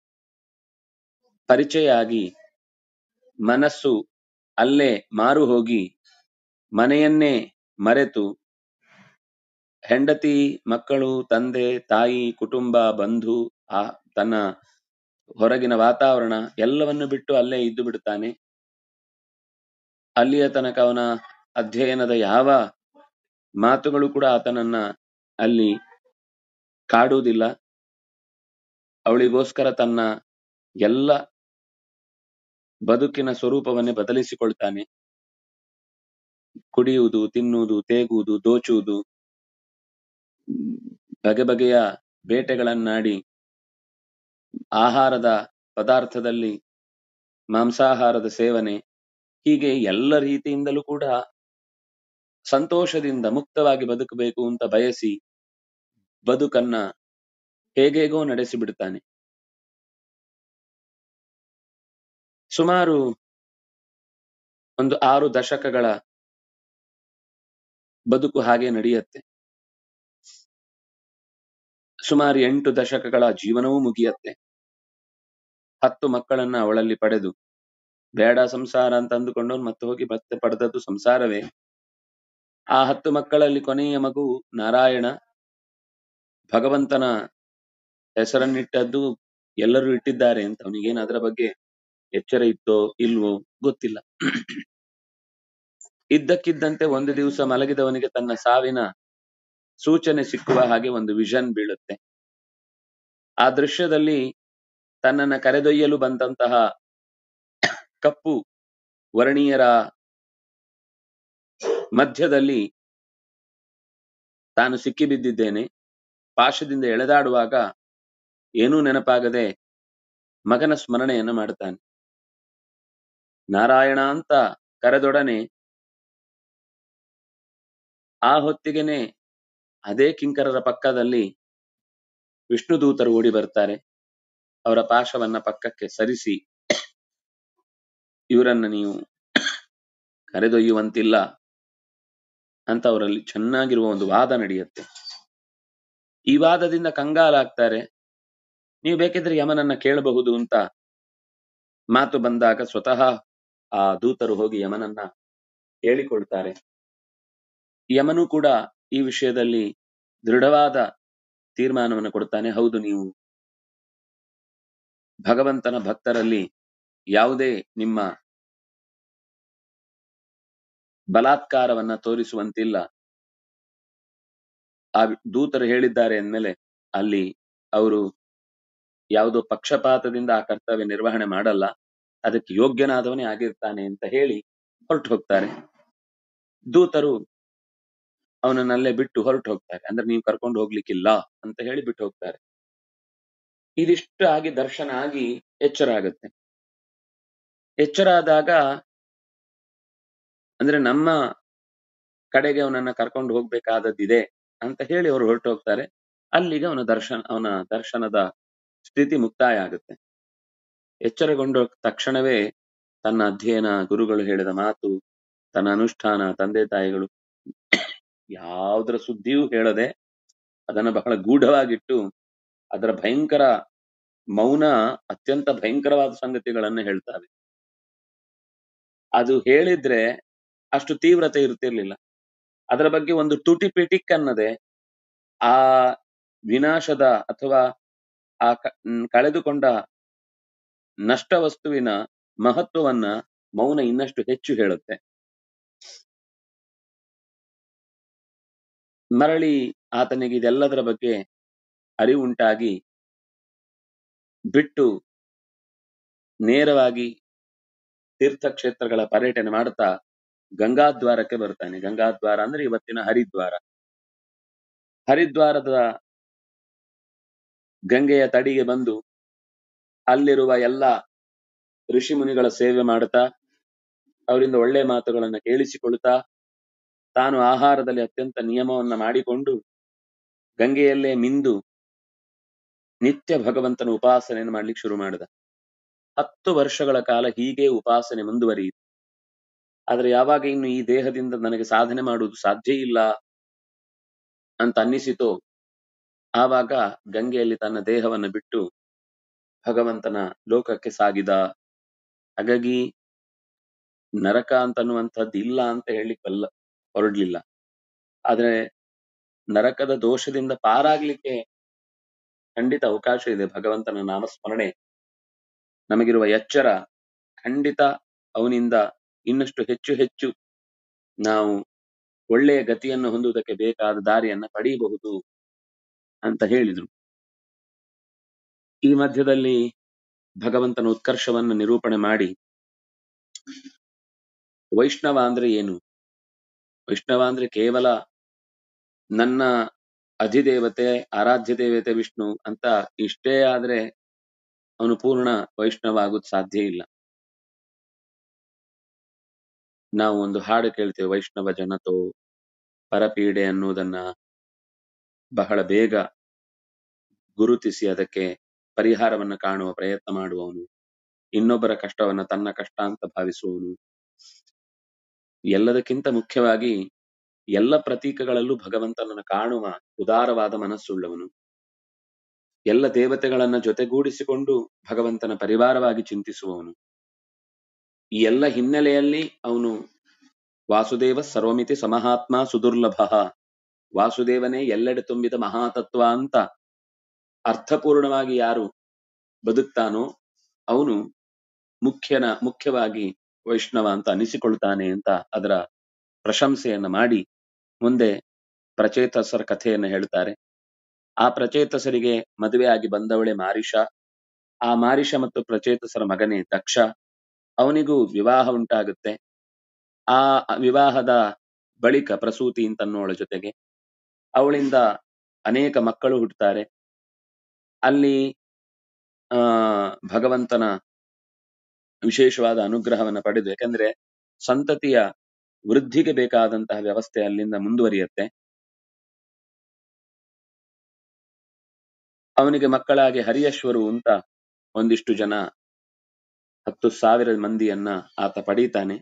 ಪರಿಚಯ ಆಗಿ ಮನಸ್ಸು ಅಲ್ಲೇ ಮಾರು ಹೋಗಿ ಮನೆಯನ್ನೇ ಮರೆತು ಹೆಂಡತಿ ಮಕ್ಕಳು ತಂದೆ ತಾಯಿ ಕುಟುಂಬ ಬಂಧು ಆ ತನ್ನ ಹೊರಗಿನ ವಾತಾವರಣ ಎಲ್ಲವನ್ನು ಬಿಟ್ಟು ಅಲ್ಲೇ ಇದ್ದು ಬಿಡುತ್ತಾನೆ ಅಲ್ಲಿಯ ತನಕ ಅವನ ಅಧ್ಯಯನದ ಯಾವ ಮಾತುಗಳು ಕೂಡ ಆತನನ್ನ ಅಲ್ಲಿ ಕಾಡುವುದಿಲ್ಲ ಅವಳಿಗೋಸ್ಕರ ತನ್ನ ಎಲ್ಲ ಬದುಕಿನ ಸ್ವರೂಪವನ್ನೇ ಬದಲಿಸಿಕೊಳ್ತಾನೆ ಕುಡಿಯುವುದು ತಿನ್ನುವುದು ತೇಗುವುದು ದೋಚುವುದು ಬಗೆ ಬಗೆಯ ಬೇಟೆಗಳನ್ನಾಡಿ ಆಹಾರದ ಪದಾರ್ಥದಲ್ಲಿ ಮಾಂಸಾಹಾರದ ಸೇವನೆ ಹೀಗೆ ಎಲ್ಲ ರೀತಿಯಿಂದಲೂ ಕೂಡ ಸಂತೋಷದಿಂದ ಮುಕ್ತವಾಗಿ ಬದುಕಬೇಕು ಅಂತ ಬಯಸಿ ಬದುಕನ್ನ ಹೇಗೇಗೋ ನಡೆಸಿ ಬಿಡ್ತಾನೆ ಸುಮಾರು ಒಂದು ಆರು ದಶಕಗಳ ಬದುಕು ಹಾಗೆ ನಡೆಯುತ್ತೆ ಸುಮಾರು ಎಂಟು ದಶಕಗಳ ಜೀವನವೂ ಮುಗಿಯತ್ತೆ ಹತ್ತು ಮಕ್ಕಳನ್ನ ಅವಳಲ್ಲಿ ಪಡೆದು ಬೇಡ ಸಂಸಾರ ಅಂತ ಅಂದುಕೊಂಡವನು ಮತ್ತೆ ಹೋಗಿ ಮತ್ತೆ ಪಡೆದದ್ದು ಸಂಸಾರವೇ ಆ ಹತ್ತು ಮಕ್ಕಳಲ್ಲಿ ಕೊನೆಯ ಮಗು ನಾರಾಯಣ ಭಗವಂತನ ಹೆಸರನ್ನಿಟ್ಟದ್ದು ಎಲ್ಲರೂ ಇಟ್ಟಿದ್ದಾರೆ ಅಂತ ಅವನಿಗೇನು ಅದರ ಬಗ್ಗೆ ಎಚ್ಚರ ಇತ್ತೋ ಇಲ್ವೋ ಗೊತ್ತಿಲ್ಲ ಇದ್ದಕ್ಕಿದ್ದಂತೆ ಒಂದು ದಿವಸ ಮಲಗಿದವನಿಗೆ ತನ್ನ ಸಾವಿನ ಸೂಚನೆ ಸಿಕ್ಕುವ ಹಾಗೆ ಒಂದು ವಿಷನ್ ಬೀಳುತ್ತೆ ಆ ದೃಶ್ಯದಲ್ಲಿ ತನ್ನನ್ನ ಕರೆದೊಯ್ಯಲು ಬಂದಂತಹ ಕಪ್ಪು ವರ್ಣೀಯರ ಮಧ್ಯದಲ್ಲಿ ತಾನು ಸಿಕ್ಕಿಬಿದ್ದಿದ್ದೇನೆ ಪಾಶದಿಂದ ಎಳೆದಾಡುವಾಗ ಏನೂ ನೆನಪಾಗದೆ ಮಗನ ಸ್ಮರಣೆಯನ್ನು ಮಾಡುತ್ತಾನೆ ನಾರಾಯಣ ಅಂತ ಕರೆದೊಡನೆ ಆ ಹೊತ್ತಿಗೆನೆ ಅದೇ ಕಿಂಕರರ ಪಕ್ಕದಲ್ಲಿ ವಿಷ್ಣು ದೂತರು ಓಡಿ ಬರ್ತಾರೆ ಅವರ ಪಾಶವನ್ನ ಪಕ್ಕಕ್ಕೆ ಸರಿಸಿ ಇವರನ್ನ ನೀವು ಕರೆದೊಯ್ಯುವಂತಿಲ್ಲ ಅಂತ ಅವರಲ್ಲಿ ಚೆನ್ನಾಗಿರುವ ಒಂದು ವಾದ ನಡೆಯುತ್ತೆ ಈ ವಾದದಿಂದ ಕಂಗಾಲಾಗ್ತಾರೆ ನೀವು ಬೇಕಿದ್ರೆ ಯಮನನ್ನ ಕೇಳಬಹುದು ಅಂತ ಮಾತು ಬಂದಾಗ ಸ್ವತಃ ಆ ದೂತರು ಹೋಗಿ ಯಮನನ್ನ ಹೇಳಿಕೊಳ್ತಾರೆ ಯಮನು ಕೂಡ ಈ ವಿಷಯದಲ್ಲಿ ದೃಢವಾದ ತೀರ್ಮಾನವನ್ನು ಕೊಡ್ತಾನೆ ಹೌದು ನೀವು ಭಗವಂತನ ಭಕ್ತರಲ್ಲಿ ಯಾವುದೇ ನಿಮ್ಮ ಬಲಾತ್ಕಾರವನ್ನ ತೋರಿಸುವಂತಿಲ್ಲ ಆ ದೂತರು ಹೇಳಿದ್ದಾರೆ ಅಂದ್ಮೇಲೆ ಅಲ್ಲಿ ಅವರು ಯಾವುದೋ ಪಕ್ಷಪಾತದಿಂದ ಆ ಕರ್ತವ್ಯ ನಿರ್ವಹಣೆ ಮಾಡಲ್ಲ ಅದಕ್ಕೆ ಯೋಗ್ಯನಾದವನೇ ಆಗಿರ್ತಾನೆ ಅಂತ ಹೇಳಿ ಹೊರಟು ಹೋಗ್ತಾರೆ ದೂತರು ಅವನನ್ನಲ್ಲೇ ಬಿಟ್ಟು ಹೊರಟು ಹೋಗ್ತಾರೆ ಅಂದ್ರೆ ನೀವು ಕರ್ಕೊಂಡು ಹೋಗ್ಲಿಕ್ಕಿಲ್ಲ ಅಂತ ಹೇಳಿ ಬಿಟ್ಟು ಹೋಗ್ತಾರೆ ಇದಿಷ್ಟು ಆಗಿ ದರ್ಶನ ಆಗಿ ಎಚ್ಚರ ಆಗುತ್ತೆ ಎಚ್ಚರ ಆದಾಗ ಅಂದ್ರೆ ನಮ್ಮ ಕಡೆಗೆ ಅವನನ್ನ ಕರ್ಕೊಂಡು ಹೋಗ್ಬೇಕಾದದ್ದಿದೆ ಅಂತ ಹೇಳಿ ಅವರು ಹೊರಟು ಹೋಗ್ತಾರೆ ಅಲ್ಲಿಗೆ ಅವನ ದರ್ಶನ ಅವನ ದರ್ಶನದ ಸ್ಥಿತಿ ಮುಕ್ತಾಯ ಆಗುತ್ತೆ ಎಚ್ಚರಗೊಂಡ ತಕ್ಷಣವೇ ತನ್ನ ಅಧ್ಯಯನ ಗುರುಗಳು ಹೇಳಿದ ಮಾತು ತನ್ನ ಅನುಷ್ಠಾನ ತಂದೆ ತಾಯಿಗಳು ಯಾವುದರ ಸುದ್ದಿಯೂ ಹೇಳದೆ ಅದನ್ನ ಬಹಳ ಗೂಢವಾಗಿಟ್ಟು ಅದರ ಭಯಂಕರ ಮೌನ ಅತ್ಯಂತ ಭಯಂಕರವಾದ ಸಂಗತಿಗಳನ್ನ ಹೇಳ್ತಾವೆ ಅದು ಹೇಳಿದ್ರೆ ಅಷ್ಟು ತೀವ್ರತೆ ಇರ್ತಿರ್ಲಿಲ್ಲ ಅದರ ಬಗ್ಗೆ ಒಂದು ತುಟಿ ಪಿಟಿಕ್ ಅನ್ನದೆ ಆ ವಿನಾಶದ ಅಥವಾ ಆ ಕ- ಮ್, ಕಳೆದುಕೊಂಡ ನಷ್ಟ ವಸ್ತುವಿನ ಮಹತ್ವವನ್ನ ಮೌನ ಇನ್ನಷ್ಟು ಹೆಚ್ಚು ಹೇಳುತ್ತೆ ಮರಳಿ ಆತನಿಗೆ ಇದೆಲ್ಲದರ ಬಗ್ಗೆ ಅರಿವುಂಟಾಗಿ ಬಿಟ್ಟು ನೇರವಾಗಿ ತೀರ್ಥಕ್ಷೇತ್ರಗಳ ಪರ್ಯಟನೆ ಮಾಡ್ತಾ ಗಂಗಾದ್ವಾರಕ್ಕೆ ಬರ್ತಾನೆ ಗಂಗಾದ್ವಾರ ಅಂದ್ರೆ ಇವತ್ತಿನ ಹರಿದ್ವಾರ ಹರಿದ್ವಾರದ ಗಂಗೆಯ ತಡಿಗೆ ಬಂದು ಅಲ್ಲಿರುವ ಎಲ್ಲ ಋಷಿ ಮುನಿಗಳ ಸೇವೆ ಮಾಡ್ತಾ ಅವರಿಂದ ಒಳ್ಳೆ ಮಾತುಗಳನ್ನ ಕೇಳಿಸಿಕೊಳ್ತಾ ತಾನು ಆಹಾರದಲ್ಲಿ ಅತ್ಯಂತ ನಿಯಮವನ್ನ ಮಾಡಿಕೊಂಡು ಗಂಗೆಯಲ್ಲೇ ಮಿಂದು ನಿತ್ಯ ಭಗವಂತನ ಉಪಾಸನೆಯನ್ನು ಮಾಡ್ಲಿಕ್ಕೆ ಶುರು ಮಾಡಿದ ಹತ್ತು ವರ್ಷಗಳ ಕಾಲ ಹೀಗೆ ಉಪಾಸನೆ ಮುಂದುವರಿಯಿತು ಆದ್ರೆ ಯಾವಾಗ ಇನ್ನು ಈ ದೇಹದಿಂದ ನನಗೆ ಸಾಧನೆ ಮಾಡುವುದು ಸಾಧ್ಯ ಇಲ್ಲ ಅಂತ ಅನ್ನಿಸಿತೋ ಆವಾಗ ಗಂಗೆಯಲ್ಲಿ ತನ್ನ ದೇಹವನ್ನು ಬಿಟ್ಟು ಭಗವಂತನ ಲೋಕಕ್ಕೆ ಸಾಗಿದ ಹಾಗಾಗಿ ನರಕ ಅಂತನ್ನುವಂಥದ್ದು ಇಲ್ಲ ಅಂತ ಹೇಳಿಕ್ಕಲ್ಲ ಹೊರಡ್ಲಿಲ್ಲ ಆದ್ರೆ ನರಕದ ದೋಷದಿಂದ ಪಾರಾಗ್ಲಿಕ್ಕೆ ಖಂಡಿತ ಅವಕಾಶ ಇದೆ ಭಗವಂತನ ನಾಮಸ್ಮರಣೆ ನಮಗಿರುವ ಎಚ್ಚರ ಖಂಡಿತ ಅವನಿಂದ ಇನ್ನಷ್ಟು ಹೆಚ್ಚು ಹೆಚ್ಚು ನಾವು ಒಳ್ಳೆಯ ಗತಿಯನ್ನು ಹೊಂದುವುದಕ್ಕೆ ಬೇಕಾದ ದಾರಿಯನ್ನ ಪಡೆಯಬಹುದು ಅಂತ ಹೇಳಿದ್ರು ಈ ಮಧ್ಯದಲ್ಲಿ ಭಗವಂತನ ಉತ್ಕರ್ಷವನ್ನು ನಿರೂಪಣೆ ಮಾಡಿ ವೈಷ್ಣವ ಅಂದ್ರೆ ಏನು ವೈಷ್ಣವ ಅಂದ್ರೆ ಕೇವಲ ನನ್ನ ಅಧಿದೇವತೆ ಆರಾಧ್ಯ ದೇವತೆ ವಿಷ್ಣು ಅಂತ ಇಷ್ಟೇ ಆದ್ರೆ ಅವನು ಪೂರ್ಣ ವೈಷ್ಣವ ಆಗೋದು ಸಾಧ್ಯ ಇಲ್ಲ ನಾವು ಒಂದು ಹಾಡು ಕೇಳ್ತೇವೆ ವೈಷ್ಣವ ಜನತೋ ಪರಪೀಡೆ ಅನ್ನುವುದನ್ನ ಬಹಳ ಬೇಗ ಗುರುತಿಸಿ ಅದಕ್ಕೆ ಪರಿಹಾರವನ್ನ ಕಾಣುವ ಪ್ರಯತ್ನ ಮಾಡುವವನು ಇನ್ನೊಬ್ಬರ ಕಷ್ಟವನ್ನ ತನ್ನ ಕಷ್ಟ ಅಂತ ಭಾವಿಸುವವನು ಎಲ್ಲದಕ್ಕಿಂತ ಮುಖ್ಯವಾಗಿ ಎಲ್ಲ ಪ್ರತೀಕಗಳಲ್ಲೂ ಭಗವಂತನನ್ನು ಕಾಣುವ ಉದಾರವಾದ ಮನಸ್ಸುಳ್ಳವನು ಎಲ್ಲ ದೇವತೆಗಳನ್ನ ಜೊತೆಗೂಡಿಸಿಕೊಂಡು ಭಗವಂತನ ಪರಿವಾರವಾಗಿ ಚಿಂತಿಸುವವನು ಈ ಎಲ್ಲ ಹಿನ್ನೆಲೆಯಲ್ಲಿ ಅವನು ವಾಸುದೇವ ಸರ್ವಮಿತಿ ಸಮಹಾತ್ಮ ಸುದುರ್ಲಭ ವಾಸುದೇವನೇ ಎಲ್ಲೆಡೆ ತುಂಬಿದ ಮಹಾತತ್ವ ಅಂತ ಅರ್ಥಪೂರ್ಣವಾಗಿ ಯಾರು ಬದುಕ್ತಾನೋ ಅವನು ಮುಖ್ಯನ ಮುಖ್ಯವಾಗಿ ವೈಷ್ಣವ ಅಂತ ಅನಿಸಿಕೊಳ್ತಾನೆ ಅಂತ ಅದರ ಪ್ರಶಂಸೆಯನ್ನ ಮಾಡಿ ಮುಂದೆ ಪ್ರಚೇತಸರ ಕಥೆಯನ್ನ ಹೇಳ್ತಾರೆ ಆ ಪ್ರಚೇತಸರಿಗೆ ಮದುವೆಯಾಗಿ ಬಂದವಳೆ ಮಾರಿಷ ಆ ಮಾರಿಷ ಮತ್ತು ಪ್ರಚೇತಸರ ಮಗನೇ ದಕ್ಷ ಅವನಿಗೂ ವಿವಾಹ ಉಂಟಾಗುತ್ತೆ ಆ ವಿವಾಹದ ಬಳಿಕ ಪ್ರಸೂತಿ ಅಂತನ್ನೋಳ ಜೊತೆಗೆ ಅವಳಿಂದ ಅನೇಕ ಮಕ್ಕಳು ಹುಟ್ಟುತ್ತಾರೆ ಅಲ್ಲಿ ಆ ಭಗವಂತನ ವಿಶೇಷವಾದ ಅನುಗ್ರಹವನ್ನ ಪಡೆದು ಯಾಕಂದ್ರೆ ಸಂತತಿಯ ವೃದ್ಧಿಗೆ ಬೇಕಾದಂತಹ ವ್ಯವಸ್ಥೆ ಅಲ್ಲಿಂದ ಮುಂದುವರಿಯುತ್ತೆ ಅವನಿಗೆ ಮಕ್ಕಳಾಗಿ ಹರಿಯಶ್ವರು ಅಂತ ಒಂದಿಷ್ಟು ಜನ ಹತ್ತು ಸಾವಿರ ಮಂದಿಯನ್ನ ಆತ ಪಡೀತಾನೆ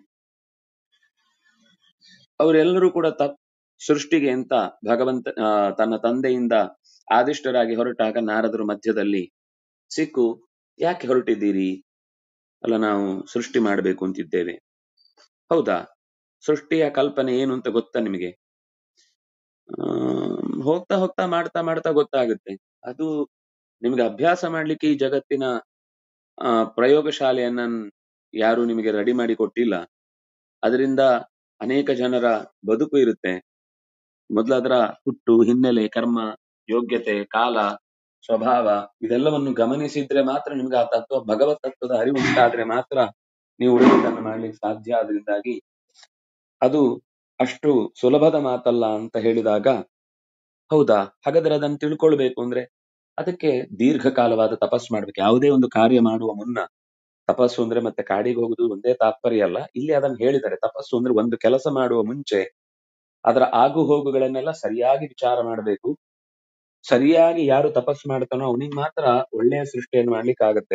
ಅವರೆಲ್ಲರೂ ಕೂಡ ತ ಸೃಷ್ಟಿಗೆ ಅಂತ ಭಗವಂತ ಆ, ತನ್ನ ತಂದೆಯಿಂದ ಆದಿಷ್ಟರಾಗಿ ಹೊರಟಾಗ ನಾರದರು ಮಧ್ಯದಲ್ಲಿ ಸಿಕ್ಕು ಯಾಕೆ ಹೊರಟಿದ್ದೀರಿ ಅಲ್ಲ ನಾವು ಸೃಷ್ಟಿ ಮಾಡಬೇಕು ಅಂತಿದ್ದೇವೆ ಹೌದಾ ಸೃಷ್ಟಿಯ ಕಲ್ಪನೆ ಏನು ಅಂತ ಗೊತ್ತಾ ನಿಮಗೆ ಆ, ಹೋಗ್ತಾ ಹೋಗ್ತಾ ಮಾಡ್ತಾ ಮಾಡ್ತಾ ಗೊತ್ತಾಗುತ್ತೆ ಅದು ನಿಮ್ಗೆ ಅಭ್ಯಾಸ ಮಾಡ್ಲಿಕ್ಕೆ ಈ ಜಗತ್ತಿನ ಆ, ಪ್ರಯೋಗಶಾಲೆಯನ್ನ ಯಾರು ನಿಮಗೆ ರೆಡಿ ಮಾಡಿ ಕೊಟ್ಟಿಲ್ಲ ಅದರಿಂದ ಅನೇಕ ಜನರ ಬದುಕು ಇರುತ್ತೆ ಮೊದಲಾದರ ಹುಟ್ಟು ಹಿನ್ನೆಲೆ ಕರ್ಮ ಯೋಗ್ಯತೆ ಕಾಲ ಸ್ವಭಾವ ಇದೆಲ್ಲವನ್ನು ಗಮನಿಸಿದ್ರೆ ಮಾತ್ರ ನಿಮ್ಗೆ ಆ ತತ್ವ ಭಗವತ್ ತತ್ವದ ಅರಿವು ಉಂಟಾದ್ರೆ ಮಾತ್ರ ನೀವು ಉಳಿದನ್ನು ಮಾಡ್ಲಿಕ್ಕೆ ಸಾಧ್ಯ ಆದ್ರಿಂದಾಗಿ ಅದು ಅಷ್ಟು ಸುಲಭದ ಮಾತಲ್ಲ ಅಂತ ಹೇಳಿದಾಗ ಹೌದಾ ಹಾಗಾದ್ರೆ ಅದನ್ನು ತಿಳ್ಕೊಳ್ಬೇಕು ಅಂದ್ರೆ ಅದಕ್ಕೆ ದೀರ್ಘಕಾಲವಾದ ತಪಸ್ ಮಾಡ್ಬೇಕು ಯಾವುದೇ ಒಂದು ಕಾರ್ಯ ಮಾಡುವ ಮುನ್ನ ತಪಸ್ಸು ಅಂದ್ರೆ ಮತ್ತೆ ಕಾಡಿಗೆ ಹೋಗುದು ಒಂದೇ ತಾತ್ಪರ್ಯ ಅಲ್ಲ ಇಲ್ಲಿ ಅದನ್ನ ಹೇಳಿದ್ದಾರೆ ತಪಸ್ಸು ಅಂದ್ರೆ ಒಂದು ಕೆಲಸ ಮಾಡುವ ಮುಂಚೆ ಅದರ ಆಗು ಹೋಗುಗಳನ್ನೆಲ್ಲ ಸರಿಯಾಗಿ ವಿಚಾರ ಮಾಡಬೇಕು ಸರಿಯಾಗಿ ಯಾರು ತಪಸ್ಸು ಮಾಡ್ತಾನೋ ಅವನಿಗೆ ಮಾತ್ರ ಒಳ್ಳೆಯ ಸೃಷ್ಟಿಯನ್ನು ಮಾಡ್ಲಿಕ್ಕೆ ಆಗತ್ತೆ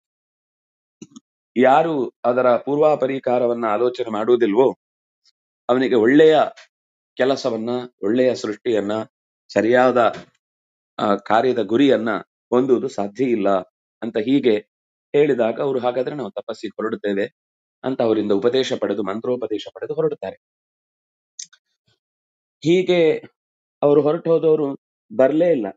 ಯಾರು ಅದರ ಪೂರ್ವಾಪರಿಕಾರವನ್ನ ಆಲೋಚನೆ ಮಾಡುವುದಿಲ್ವೋ ಅವನಿಗೆ ಒಳ್ಳೆಯ ಕೆಲಸವನ್ನ ಒಳ್ಳೆಯ ಸೃಷ್ಟಿಯನ್ನ ಸರಿಯಾದ ಆ, ಕಾರ್ಯದ ಗುರಿಯನ್ನ ಹೊಂದುವುದು ಸಾಧ್ಯ ಇಲ್ಲ ಅಂತ ಹೀಗೆ ಹೇಳಿದಾಗ ಅವರು ಹಾಗಾದ್ರೆ ನಾವು ತಪಸ್ಸಿಗೆ ಹೊರಡುತ್ತೇವೆ ಅಂತ ಅವರಿಂದ ಉಪದೇಶ ಪಡೆದು ಮಂತ್ರೋಪದೇಶ ಪಡೆದು ಹೊರಡುತ್ತಾರೆ ಹೀಗೆ ಅವರು ಹೊರಟು ಹೋದವರು ಬರ್ಲೇ ಇಲ್ಲ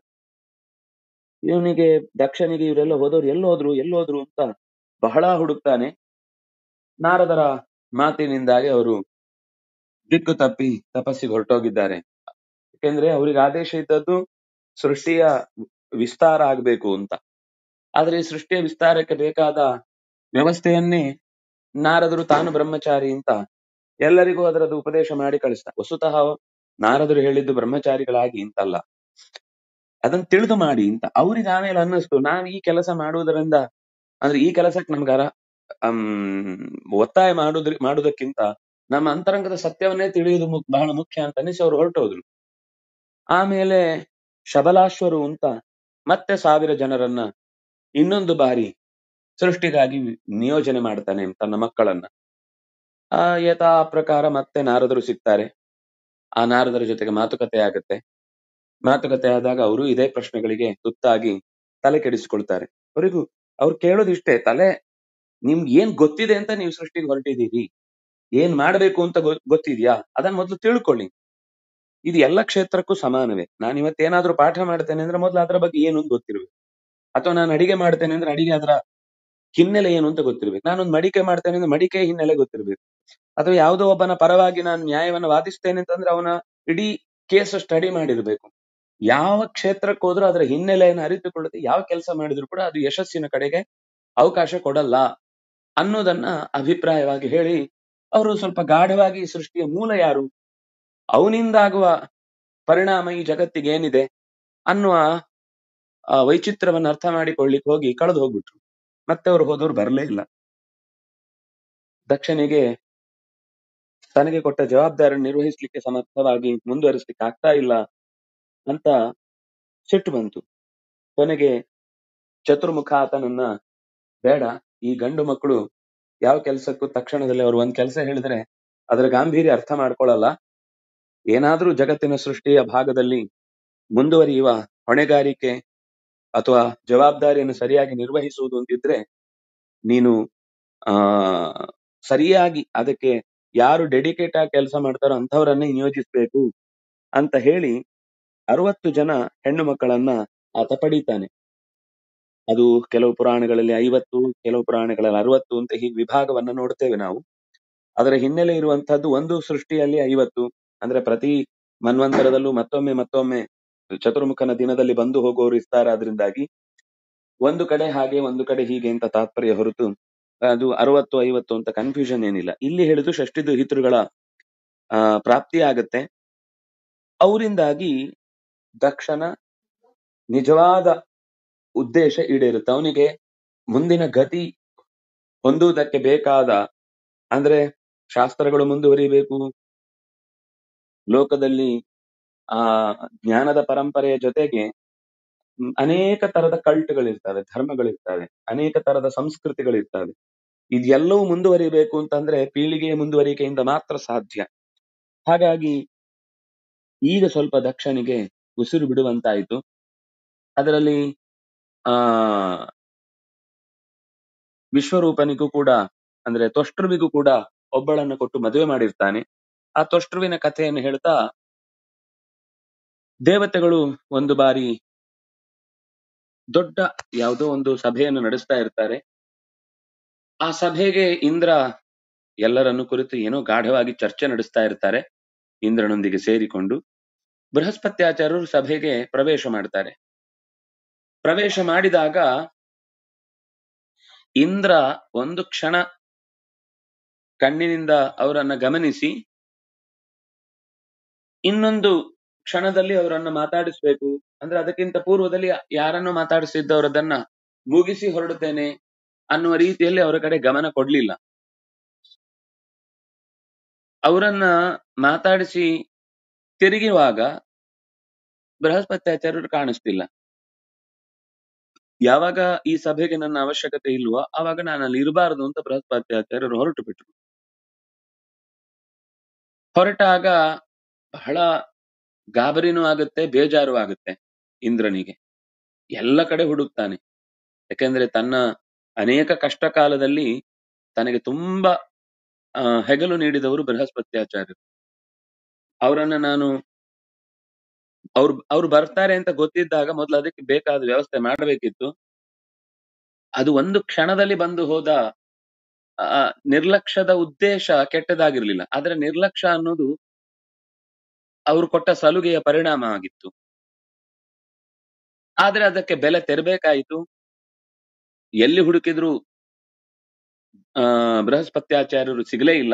ಇವನಿಗೆ ದಕ್ಷನಿಗೆ ಇವರೆಲ್ಲ ಹೋದವ್ರು ಎಲ್ಲೋದ್ರು ಎಲ್ಲೋದ್ರು ಅಂತ ಬಹಳ ಹುಡುಕ್ತಾನೆ ನಾರದರ ಮಾತಿನಿಂದಾಗಿ ಅವರು ದಿಕ್ಕು ತಪ್ಪಿ ತಪಸ್ಸಿಗೆ ಹೊರಟೋಗಿದ್ದಾರೆ ಯಾಕೆಂದ್ರೆ ಅವ್ರಿಗೆ ಆದೇಶ ಇದ್ದದ್ದು ಸೃಷ್ಟಿಯ ವಿಸ್ತಾರ ಆಗ್ಬೇಕು ಅಂತ ಆದ್ರೆ ಈ ಸೃಷ್ಟಿಯ ವಿಸ್ತಾರಕ್ಕೆ ಬೇಕಾದ ವ್ಯವಸ್ಥೆಯನ್ನೇ ನಾರದರು ತಾನು ಬ್ರಹ್ಮಚಾರಿ ಅಂತ ಎಲ್ಲರಿಗೂ ಅದರದ್ದು ಉಪದೇಶ ಮಾಡಿ ಕಳಿಸ್ತಾ ವಸ್ತುತಃ ನಾರದರು ಹೇಳಿದ್ದು ಬ್ರಹ್ಮಚಾರಿಗಳಾಗಿ ಅಂತಲ್ಲ ಅದನ್ನ ತಿಳಿದು ಮಾಡಿ ಅಂತ ಅವ್ರಿಗೆ ಆಮೇಲೆ ಅನ್ನಿಸ್ತು ನಾವ್ ಈ ಕೆಲಸ ಮಾಡುವುದರಿಂದ ಅಂದ್ರೆ ಈ ಕೆಲಸಕ್ಕೆ ನಮ್ಗಾರ ಹ್ಮ್ ಒತ್ತಾಯ ಮಾಡುದ್ರ ಮಾಡುವುದಕ್ಕಿಂತ ನಮ್ಮ ಅಂತರಂಗದ ಸತ್ಯವನ್ನೇ ತಿಳಿಯುವುದು ಮು- ಬಹಳ ಮುಖ್ಯ ಅಂತ ಅನಿಸಿ ಅವ್ರು ಹೊರಟೋದ್ರು ಆಮೇಲೆ ಶಬಲಾಶ್ವರು ಅಂತ ಮತ್ತೆ ಸಾವಿರ ಜನರನ್ನ ಇನ್ನೊಂದು ಬಾರಿ ಸೃಷ್ಟಿಗಾಗಿ ನಿಯೋಜನೆ ಮಾಡ್ತಾನೆ ತನ್ನ ಮಕ್ಕಳನ್ನ ಆ ಯಥಾ ಪ್ರಕಾರ ಮತ್ತೆ ನಾರದರು ಸಿಗ್ತಾರೆ ಆ ನಾರದರ ಜೊತೆಗೆ ಮಾತುಕತೆ ಆಗುತ್ತೆ ಮಾತುಕತೆ ಆದಾಗ ಅವರು ಇದೇ ಪ್ರಶ್ನೆಗಳಿಗೆ ತುತ್ತಾಗಿ ತಲೆ ಕೆಡಿಸಿಕೊಳ್ತಾರೆ ಅವರಿಗೂ ಅವ್ರು ಕೇಳೋದಿಷ್ಟೇ ತಲೆ ನಿಮ್ಗೆ ಏನ್ ಗೊತ್ತಿದೆ ಅಂತ ನೀವು ಸೃಷ್ಟಿಗೆ ಹೊರಟಿದ್ದೀರಿ ಏನ್ ಮಾಡ್ಬೇಕು ಅಂತ ಗೊ- ಗೊತ್ತಿದ್ಯಾ ಅದನ್ನ ಮೊದಲು ತಿಳ್ಕೊಳ್ಳಿ ಇದು ಎಲ್ಲ ಕ್ಷೇತ್ರಕ್ಕೂ ಸಮಾನವೇ ನಾನು ಇವತ್ತೇನಾದ್ರೂ ಪಾಠ ಮಾಡ್ತೇನೆ ಅಂದ್ರೆ ಮೊದಲು ಅದರ ಬಗ್ಗೆ ಏನು ಅಂತ ಗೊತ್ತಿರ್ಬೇಕು ಅಥವಾ ನಾನು ಅಡಿಗೆ ಮಾಡ್ತೇನೆ ಅಂದ್ರೆ ಅಡಿಗೆ ಅದರ ಹಿನ್ನೆಲೆ ಏನು ಅಂತ ಗೊತ್ತಿರ್ಬೇಕು ನಾನೊಂದು ಮಡಿಕೆ ಮಾಡ್ತೇನೆ ಅಂದ್ರೆ ಮಡಿಕೆ ಹಿನ್ನೆಲೆ ಗೊತ್ತಿರ್ಬೇಕು ಅಥವಾ ಯಾವುದೋ ಒಬ್ಬನ ಪರವಾಗಿ ನಾನು ನ್ಯಾಯವನ್ನ ವಾದಿಸ್ತೇನೆ ಅಂತಂದ್ರೆ ಅವನ ಇಡೀ ಕೇಸ್ ಸ್ಟಡಿ ಮಾಡಿರ್ಬೇಕು ಯಾವ ಕ್ಷೇತ್ರಕ್ಕೆ ಹೋದ್ರೂ ಅದರ ಹಿನ್ನೆಲೆಯನ್ನು ಅರಿತುಕೊಳ್ಳದೆ ಯಾವ ಕೆಲಸ ಮಾಡಿದ್ರು ಕೂಡ ಅದು ಯಶಸ್ಸಿನ ಕಡೆಗೆ ಅವಕಾಶ ಕೊಡಲ್ಲ ಅನ್ನೋದನ್ನ ಅಭಿಪ್ರಾಯವಾಗಿ ಹೇಳಿ ಅವರು ಸ್ವಲ್ಪ ಗಾಢವಾಗಿ ಈ ಸೃಷ್ಟಿಯ ಮೂಲ ಯಾರು ಅವನಿಂದಾಗುವ ಪರಿಣಾಮ ಈ ಜಗತ್ತಿಗೆ ಏನಿದೆ ಅನ್ನುವ ಆ ವೈಚಿತ್ರವನ್ನ ಅರ್ಥ ಮಾಡಿಕೊಳ್ಳಿಕ್ ಹೋಗಿ ಕಳೆದು ಹೋಗ್ಬಿಟ್ರು ಮತ್ತೆ ಅವರು ಹೋದವ್ರು ಬರಲೇ ಇಲ್ಲ ದಕ್ಷನಿಗೆ ತನಗೆ ಕೊಟ್ಟ ಜವಾಬ್ದಾರಿ ನಿರ್ವಹಿಸ್ಲಿಕ್ಕೆ ಸಮರ್ಥವಾಗಿ ಮುಂದುವರಿಸ್ಲಿಕ್ಕೆ ಆಗ್ತಾ ಇಲ್ಲ ಅಂತ ಸಿಟ್ಟು ಬಂತು ಕೊನೆಗೆ ಚತುರ್ಮುಖ ಆತನನ್ನ ಬೇಡ ಈ ಗಂಡು ಮಕ್ಕಳು ಯಾವ ಕೆಲಸಕ್ಕೂ ತಕ್ಷಣದಲ್ಲಿ ಅವರು ಒಂದ್ ಕೆಲಸ ಹೇಳಿದ್ರೆ ಅದರ ಗಾಂಭೀರ್ಯ ಅರ್ಥ ಮಾಡ್ಕೊಳ್ಳಲ್ಲ ಏನಾದ್ರೂ ಜಗತ್ತಿನ ಸೃಷ್ಟಿಯ ಭಾಗದಲ್ಲಿ ಮುಂದುವರಿಯುವ ಹೊಣೆಗಾರಿಕೆ ಅಥವಾ ಜವಾಬ್ದಾರಿಯನ್ನು ಸರಿಯಾಗಿ ನಿರ್ವಹಿಸುವುದು ಅಂತಿದ್ರೆ ನೀನು ಆ ಸರಿಯಾಗಿ ಅದಕ್ಕೆ ಯಾರು ಡೆಡಿಕೇಟ್ ಆಗಿ ಕೆಲಸ ಮಾಡ್ತಾರೋ ಅಂಥವರನ್ನೇ ನಿಯೋಜಿಸ್ಬೇಕು ಅಂತ ಹೇಳಿ ಅರವತ್ತು ಜನ ಹೆಣ್ಣು ಮಕ್ಕಳನ್ನ ಆತ ಪಡೀತಾನೆ ಅದು ಕೆಲವು ಪುರಾಣಗಳಲ್ಲಿ ಐವತ್ತು ಕೆಲವು ಪುರಾಣಗಳಲ್ಲಿ ಅರವತ್ತು ಅಂತ ಹೀಗೆ ವಿಭಾಗವನ್ನ ನೋಡ್ತೇವೆ ನಾವು ಅದರ ಹಿನ್ನೆಲೆ ಇರುವಂತಹದ್ದು ಒಂದು ಸೃಷ್ಟಿಯಲ್ಲಿ ಐವತ್ತು ಅಂದ್ರೆ ಪ್ರತಿ ಮನ್ವಂತರದಲ್ಲೂ ಮತ್ತೊಮ್ಮೆ ಮತ್ತೊಮ್ಮೆ ಚತುರ್ಮುಖನ ದಿನದಲ್ಲಿ ಬಂದು ಹೋಗೋರು ಇರ್ತಾರೆ ಅದರಿಂದಾಗಿ ಒಂದು ಕಡೆ ಹಾಗೆ ಒಂದು ಕಡೆ ಹೀಗೆ ಅಂತ ತಾತ್ಪರ್ಯ ಹೊರತು ಅದು ಅರವತ್ತು ಐವತ್ತು ಅಂತ ಕನ್ಫ್ಯೂಷನ್ ಏನಿಲ್ಲ ಇಲ್ಲಿ ಹೇಳಿದ್ದು ಷಷ್ಟಿದು ಹಿತೃಗಳ ಆ ಪ್ರಾಪ್ತಿ ಆಗತ್ತೆ ಅವರಿಂದಾಗಿ ದಕ್ಷನ ನಿಜವಾದ ಉದ್ದೇಶ ಈಡೇರುತ್ತೆ ಅವನಿಗೆ ಮುಂದಿನ ಗತಿ ಹೊಂದುವುದಕ್ಕೆ ಬೇಕಾದ ಅಂದ್ರೆ ಶಾಸ್ತ್ರಗಳು ಮುಂದುವರಿಬೇಕು ಲೋಕದಲ್ಲಿ ಆ ಜ್ಞಾನದ ಪರಂಪರೆಯ ಜೊತೆಗೆ ಮ್, ಅನೇಕ ತರದ ಕಲ್ಟ್ಗಳಿರ್ತವೆ ಧರ್ಮಗಳಿರ್ತವೆ ಅನೇಕ ತರದ ಸಂಸ್ಕೃತಿಗಳಿರ್ತವೆ ಇದೆಲ್ಲವೂ ಮುಂದುವರಿಬೇಕು ಅಂತಂದ್ರೆ ಪೀಳಿಗೆಯ ಮುಂದುವರಿಕೆಯಿಂದ ಮಾತ್ರ ಸಾಧ್ಯ ಹಾಗಾಗಿ ಈಗ ಸ್ವಲ್ಪ ದಕ್ಷನಿಗೆ ಉಸಿರು ಬಿಡುವಂತಾಯಿತು ಅದರಲ್ಲಿ ಆ ವಿಶ್ವರೂಪನಿಗೂ ಕೂಡ ಅಂದ್ರೆ ತೊಷ್ಟ್ರುವಿಗೂ ಕೂಡ ಒಬ್ಬಳನ್ನು ಕೊಟ್ಟು ಮದುವೆ ಮಾಡಿರ್ತಾನೆ ಆ ತೊಷ್ಟ್ರುವಿನ ಕಥೆಯನ್ನು ಹೇಳ್ತಾ ದೇವತೆಗಳು ಒಂದು ಬಾರಿ ದೊಡ್ಡ ಯಾವುದೋ ಒಂದು ಸಭೆಯನ್ನು ನಡೆಸ್ತಾ ಇರ್ತಾರೆ ಆ ಸಭೆಗೆ ಇಂದ್ರ ಎಲ್ಲರನ್ನು ಕುರಿತು ಏನೋ ಗಾಢವಾಗಿ ಚರ್ಚೆ ನಡೆಸ್ತಾ ಇರ್ತಾರೆ ಇಂದ್ರನೊಂದಿಗೆ ಸೇರಿಕೊಂಡು ಬೃಹಸ್ಪತ್ಯಾಚಾರ್ಯರು ಸಭೆಗೆ ಪ್ರವೇಶ ಮಾಡ್ತಾರೆ ಪ್ರವೇಶ ಮಾಡಿದಾಗ ಇಂದ್ರ ಒಂದು ಕ್ಷಣ ಕಣ್ಣಿನಿಂದ ಅವರನ್ನ ಗಮನಿಸಿ ಇನ್ನೊಂದು ಕ್ಷಣದಲ್ಲಿ ಅವರನ್ನ ಮಾತಾಡಿಸ್ಬೇಕು ಅಂದ್ರೆ ಅದಕ್ಕಿಂತ ಪೂರ್ವದಲ್ಲಿ ಯಾರನ್ನು ಮಾತಾಡಿಸಿದ್ದವರದನ್ನ ಮುಗಿಸಿ ಹೊರಡುತ್ತೇನೆ ಅನ್ನುವ ರೀತಿಯಲ್ಲಿ ಅವರ ಕಡೆ ಗಮನ ಕೊಡ್ಲಿಲ್ಲ ಅವರನ್ನ ಮಾತಾಡಿಸಿ ತಿರುಗಿರುವಾಗ ಬೃಹಸ್ಪತ್ಯಾಚಾರ್ಯರು ಕಾಣಿಸ್ತಿಲ್ಲ ಯಾವಾಗ ಈ ಸಭೆಗೆ ನನ್ನ ಅವಶ್ಯಕತೆ ಇಲ್ವೋ ಆವಾಗ ನಾನು ಅಲ್ಲಿ ಇರಬಾರದು ಅಂತ ಬೃಹಸ್ಪತ್ಯಾಚಾರ್ಯರು ಹೊರಟು ಬಿಟ್ರು ಹೊರಟಾಗ ಬಹಳ ಗಾಬರಿನೂ ಆಗುತ್ತೆ ಬೇಜಾರು ಆಗುತ್ತೆ ಇಂದ್ರನಿಗೆ ಎಲ್ಲ ಕಡೆ ಹುಡುಕ್ತಾನೆ ಯಾಕೆಂದ್ರೆ ತನ್ನ ಅನೇಕ ಕಷ್ಟ ಕಾಲದಲ್ಲಿ ತನಗೆ ತುಂಬಾ ಆ, ಹೆಗಲು ನೀಡಿದವರು ಬೃಹಸ್ಪತ್ಯಾಚಾರ್ಯರು ಅವರನ್ನ ನಾನು ಅವ್ರು ಅವ್ರು ಬರ್ತಾರೆ ಅಂತ ಗೊತ್ತಿದ್ದಾಗ ಮೊದಲು ಅದಕ್ಕೆ ಬೇಕಾದ ವ್ಯವಸ್ಥೆ ಮಾಡಬೇಕಿತ್ತು ಅದು ಒಂದು ಕ್ಷಣದಲ್ಲಿ ಬಂದು ಹೋದ ಆ, ನಿರ್ಲಕ್ಷ್ಯದ ಉದ್ದೇಶ ಕೆಟ್ಟದಾಗಿರ್ಲಿಲ್ಲ ಆದ್ರೆ ನಿರ್ಲಕ್ಷ್ಯ ಅನ್ನೋದು ಅವರು ಕೊಟ್ಟ ಸಲುಗೆಯ ಪರಿಣಾಮ ಆಗಿತ್ತು ಆದ್ರೆ ಅದಕ್ಕೆ ಬೆಲೆ ತೆರಬೇಕಾಯಿತು ಎಲ್ಲಿ ಹುಡುಕಿದ್ರು ಆ ಬೃಹಸ್ಪತ್ಯಾಚಾರ್ಯರು ಸಿಗಲೇ ಇಲ್ಲ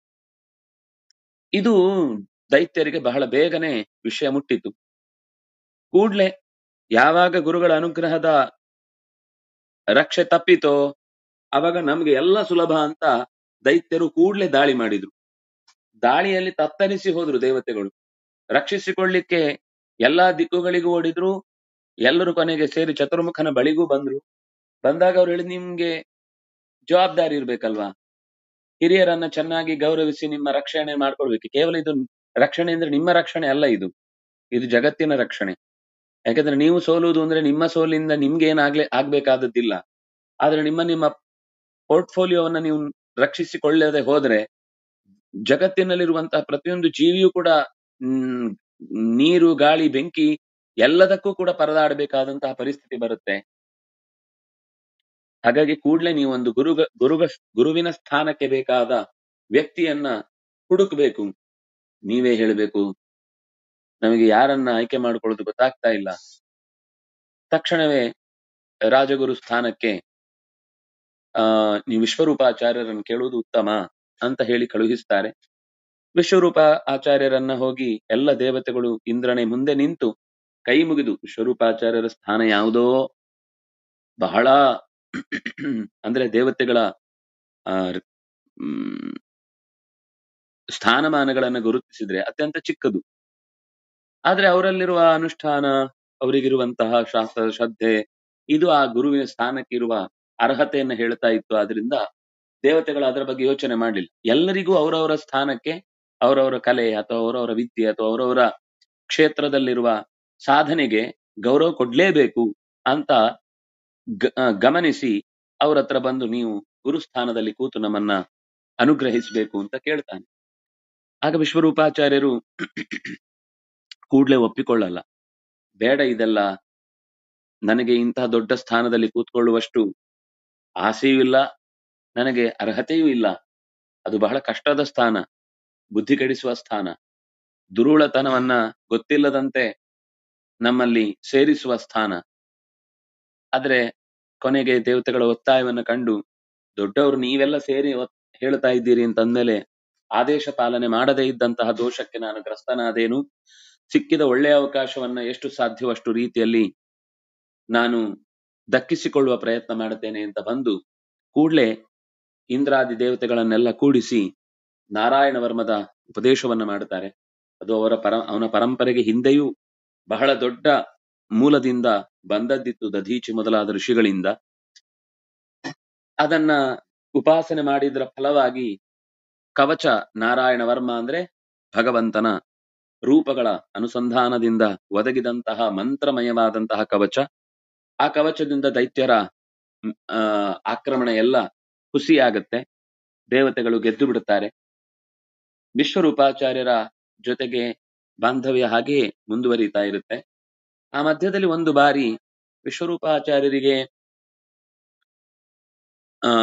ಇದು ದೈತ್ಯರಿಗೆ ಬಹಳ ಬೇಗನೆ ವಿಷಯ ಮುಟ್ಟಿತು ಕೂಡ್ಲೆ ಯಾವಾಗ ಗುರುಗಳ ಅನುಗ್ರಹದ ರಕ್ಷೆ ತಪ್ಪಿತೋ ಅವಾಗ ನಮ್ಗೆ ಎಲ್ಲ ಸುಲಭ ಅಂತ ದೈತ್ಯರು ಕೂಡ್ಲೆ ದಾಳಿ ಮಾಡಿದ್ರು ದಾಳಿಯಲ್ಲಿ ತತ್ತರಿಸಿ ಹೋದ್ರು ದೇವತೆಗಳು ರಕ್ಷಿಸಿಕೊಳ್ಳಿಕ್ಕೆ ಎಲ್ಲಾ ದಿಕ್ಕುಗಳಿಗೂ ಓಡಿದ್ರು ಎಲ್ಲರೂ ಕೊನೆಗೆ ಸೇರಿ ಚತುರ್ಮುಖನ ಬಳಿಗೂ ಬಂದ್ರು ಬಂದಾಗ ಅವ್ರು ಹೇಳಿ ನಿಮ್ಗೆ ಜವಾಬ್ದಾರಿ ಇರ್ಬೇಕಲ್ವಾ ಹಿರಿಯರನ್ನ ಚೆನ್ನಾಗಿ ಗೌರವಿಸಿ ನಿಮ್ಮ ರಕ್ಷಣೆ ಮಾಡ್ಕೊಳ್ಬೇಕು ಕೇವಲ ಇದು ರಕ್ಷಣೆ ಅಂದ್ರೆ ನಿಮ್ಮ ರಕ್ಷಣೆ ಅಲ್ಲ ಇದು ಇದು ಜಗತ್ತಿನ ರಕ್ಷಣೆ ಯಾಕಂದ್ರೆ ನೀವು ಸೋಲುವುದು ಅಂದ್ರೆ ನಿಮ್ಮ ಸೋಲಿಂದ ನಿಮ್ಗೆ ಏನಾಗ್ಲೇ ಆಗ್ಬೇಕಾದದ್ದಿಲ್ಲ ಆದ್ರೆ ನಿಮ್ಮ ನಿಮ್ಮ ಪೋರ್ಟ್ಫೋಲಿಯೋವನ್ನ ನೀವು ರಕ್ಷಿಸಿಕೊಳ್ಳದೆ ಹೋದ್ರೆ ಜಗತ್ತಿನಲ್ಲಿರುವಂತಹ ಪ್ರತಿಯೊಂದು ಜೀವಿಯೂ ಕೂಡ ಹ್ಮ್ ನೀರು ಗಾಳಿ ಬೆಂಕಿ ಎಲ್ಲದಕ್ಕೂ ಕೂಡ ಪರದಾಡಬೇಕಾದಂತಹ ಪರಿಸ್ಥಿತಿ ಬರುತ್ತೆ ಹಾಗಾಗಿ ಕೂಡ್ಲೆ ನೀವು ಒಂದು ಗುರುಗ ಗುರುಗ ಗುರುವಿನ ಸ್ಥಾನಕ್ಕೆ ಬೇಕಾದ ವ್ಯಕ್ತಿಯನ್ನ ಹುಡುಕ್ಬೇಕು ನೀವೇ ಹೇಳಬೇಕು ನಮಗೆ ಯಾರನ್ನ ಆಯ್ಕೆ ಮಾಡ್ಕೊಳ್ಳೋದು ಗೊತ್ತಾಗ್ತಾ ಇಲ್ಲ ತಕ್ಷಣವೇ ರಾಜಗುರು ಸ್ಥಾನಕ್ಕೆ ಆ ನೀವು ವಿಶ್ವರೂಪಾಚಾರ್ಯರನ್ನು ಕೇಳುವುದು ಉತ್ತಮ ಅಂತ ಹೇಳಿ ಕಳುಹಿಸ್ತಾರೆ ವಿಶ್ವರೂಪ ಆಚಾರ್ಯರನ್ನ ಹೋಗಿ ಎಲ್ಲ ದೇವತೆಗಳು ಇಂದ್ರನೇ ಮುಂದೆ ನಿಂತು ಕೈ ಮುಗಿದು ವಿಶ್ವರೂಪಾಚಾರ್ಯರ ಸ್ಥಾನ ಯಾವುದೋ ಬಹಳ ಅಂದ್ರೆ ದೇವತೆಗಳ ಆ ಮ್, ಸ್ಥಾನಮಾನಗಳನ್ನ ಗುರುತಿಸಿದ್ರೆ ಅತ್ಯಂತ ಚಿಕ್ಕದು ಆದ್ರೆ ಅವರಲ್ಲಿರುವ ಅನುಷ್ಠಾನ ಅವರಿಗಿರುವಂತಹ ಶಾಸ್ತ್ರ ಶ್ರದ್ಧೆ ಇದು ಆ ಗುರುವಿನ ಸ್ಥಾನಕ್ಕೆ ಇರುವ ಅರ್ಹತೆಯನ್ನ ಹೇಳ್ತಾ ಇತ್ತು ಆದ್ರಿಂದ ದೇವತೆಗಳು ಅದರ ಬಗ್ಗೆ ಯೋಚನೆ ಮಾಡಲಿಲ್ಲ ಎಲ್ಲರಿಗೂ ಅವರವರ ಸ್ಥಾನಕ್ಕೆ ಅವರವರ ಕಲೆ ಅಥವಾ ಅವರವರ ವಿದ್ಯೆ ಅಥವಾ ಅವರವರ ಕ್ಷೇತ್ರದಲ್ಲಿರುವ ಸಾಧನೆಗೆ ಗೌರವ ಕೊಡ್ಲೇಬೇಕು ಅಂತ ಗ- ಆ, ಗಮನಿಸಿ ಅವ್ರ ಹತ್ರ ಬಂದು ನೀವು ಗುರುಸ್ಥಾನದಲ್ಲಿ ಕೂತು ನಮ್ಮನ್ನ ಅನುಗ್ರಹಿಸಬೇಕು ಅಂತ ಕೇಳ್ತಾನೆ ಆಗ ವಿಶ್ವರೂಪಾಚಾರ್ಯರು ಕೂಡ್ಲೆ ಒಪ್ಪಿಕೊಳ್ಳಲ್ಲ ಬೇಡ ಇದೆಲ್ಲ ನನಗೆ ಇಂತಹ ದೊಡ್ಡ ಸ್ಥಾನದಲ್ಲಿ ಕೂತ್ಕೊಳ್ಳುವಷ್ಟು ಆಸೆಯೂ ಇಲ್ಲ ನನಗೆ ಅರ್ಹತೆಯೂ ಇಲ್ಲ ಅದು ಬಹಳ ಕಷ್ಟದ ಸ್ಥಾನ ಬುದ್ಧಿ ಕೆಡಿಸುವ ಸ್ಥಾನ ದುರುಳತನವನ್ನ ಗೊತ್ತಿಲ್ಲದಂತೆ ನಮ್ಮಲ್ಲಿ ಸೇರಿಸುವ ಸ್ಥಾನ ಆದ್ರೆ ಕೊನೆಗೆ ದೇವತೆಗಳ ಒತ್ತಾಯವನ್ನ ಕಂಡು ದೊಡ್ಡವರು ನೀವೆಲ್ಲ ಸೇರಿ ಒತ್- ಹೇಳ್ತಾ ಇದ್ದೀರಿ ಅಂತಂದ್ಮೇಲೆ ಆದೇಶ ಪಾಲನೆ ಮಾಡದೇ ಇದ್ದಂತಹ ದೋಷಕ್ಕೆ ನಾನು ಗ್ರಸ್ತನಾದೇನು ಸಿಕ್ಕಿದ ಒಳ್ಳೆಯ ಅವಕಾಶವನ್ನ ಎಷ್ಟು ಸಾಧ್ಯವಷ್ಟು ರೀತಿಯಲ್ಲಿ ನಾನು ದಕ್ಕಿಸಿಕೊಳ್ಳುವ ಪ್ರಯತ್ನ ಮಾಡುತ್ತೇನೆ ಅಂತ ಬಂದು ಕೂಡ್ಲೆ ಇಂದ್ರಾದಿ ದೇವತೆಗಳನ್ನೆಲ್ಲ ಕೂಡಿಸಿ ನಾರಾಯಣ ವರ್ಮದ ಉಪದೇಶವನ್ನ ಮಾಡುತ್ತಾರೆ ಅದು ಅವರ ಪರ ಅವನ ಪರಂಪರೆಗೆ ಹಿಂದೆಯೂ ಬಹಳ ದೊಡ್ಡ ಮೂಲದಿಂದ ಬಂದದ್ದಿತ್ತು ದಧೀಚಿ ಮೊದಲಾದ ಋಷಿಗಳಿಂದ ಅದನ್ನ ಉಪಾಸನೆ ಮಾಡಿದ್ರ ಫಲವಾಗಿ ಕವಚ ನಾರಾಯಣ ವರ್ಮ ಅಂದ್ರೆ ಭಗವಂತನ ರೂಪಗಳ ಅನುಸಂಧಾನದಿಂದ ಒದಗಿದಂತಹ ಮಂತ್ರಮಯವಾದಂತಹ ಕವಚ ಆ ಕವಚದಿಂದ ದೈತ್ಯರ ಮ್, ಆ, ಆಕ್ರಮಣ ಎಲ್ಲ ಹುಸಿಯಾಗತ್ತೆ ದೇವತೆಗಳು ಗೆದ್ದು ಬಿಡುತ್ತಾರೆ ವಿಶ್ವರೂಪಾಚಾರ್ಯರ ಜೊತೆಗೆ ಬಾಂಧವ್ಯ ಹಾಗೆಯೇ ಮುಂದುವರಿತಾ ಇರುತ್ತೆ ಆ ಮಧ್ಯದಲ್ಲಿ ಒಂದು ಬಾರಿ ವಿಶ್ವರೂಪಾಚಾರ್ಯರಿಗೆ ಆ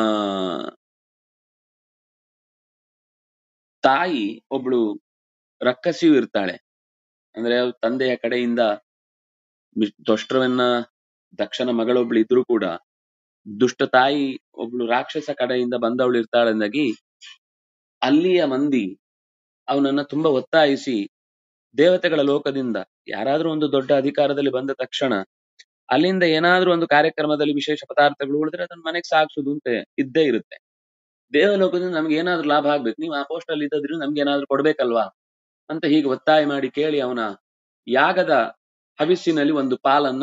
ತಾಯಿ ಒಬ್ಳು ರಕ್ಕಸಿಯೂ ಇರ್ತಾಳೆ ಅಂದ್ರೆ ಅವ್ರ ತಂದೆಯ ಕಡೆಯಿಂದ ವಿ- ತ್ವಷ್ಟೃವನ್ನ ದಕ್ಷನ ಮಗಳೊಬ್ಳು ಇದ್ರೂ ಕೂಡ ದುಷ್ಟ ತಾಯಿ ಒಬ್ಳು ರಾಕ್ಷಸ ಕಡೆಯಿಂದ ಬಂದವಳು ಇರ್ತಾಳೆಂದಾಗಿ ಅಲ್ಲಿಯ ಮಂದಿ ಅವನನ್ನ ತುಂಬಾ ಒತ್ತಾಯಿಸಿ ದೇವತೆಗಳ ಲೋಕದಿಂದ ಯಾರಾದ್ರೂ ಒಂದು ದೊಡ್ಡ ಅಧಿಕಾರದಲ್ಲಿ ಬಂದ ತಕ್ಷಣ ಅಲ್ಲಿಂದ ಏನಾದ್ರೂ ಒಂದು ಕಾರ್ಯಕ್ರಮದಲ್ಲಿ ವಿಶೇಷ ಪದಾರ್ಥಗಳು ಉಳಿದ್ರೆ ಅದನ್ನ ಮನೆಗೆ ಸಾಗಿಸುದು ಅಂತ ಇದ್ದೇ ಇರುತ್ತೆ ದೇವಲೋಕದಿಂದ ನಮ್ಗೆ ಏನಾದ್ರೂ ಲಾಭ ಆಗ್ಬೇಕು ನೀವು ಆ ಪೋಸ್ಟ್ ಅಲ್ಲಿ ಇದ್ದದ್ರಿಂದ ನಮ್ಗೆ ಏನಾದ್ರೂ ಕೊಡ್ಬೇಕಲ್ವಾ ಅಂತ ಹೀಗೆ ಒತ್ತಾಯ ಮಾಡಿ ಕೇಳಿ ಅವನ ಯಾಗದ ಹವಿಸ್ಸಿನಲ್ಲಿ ಒಂದು ಪಾಲನ್ನ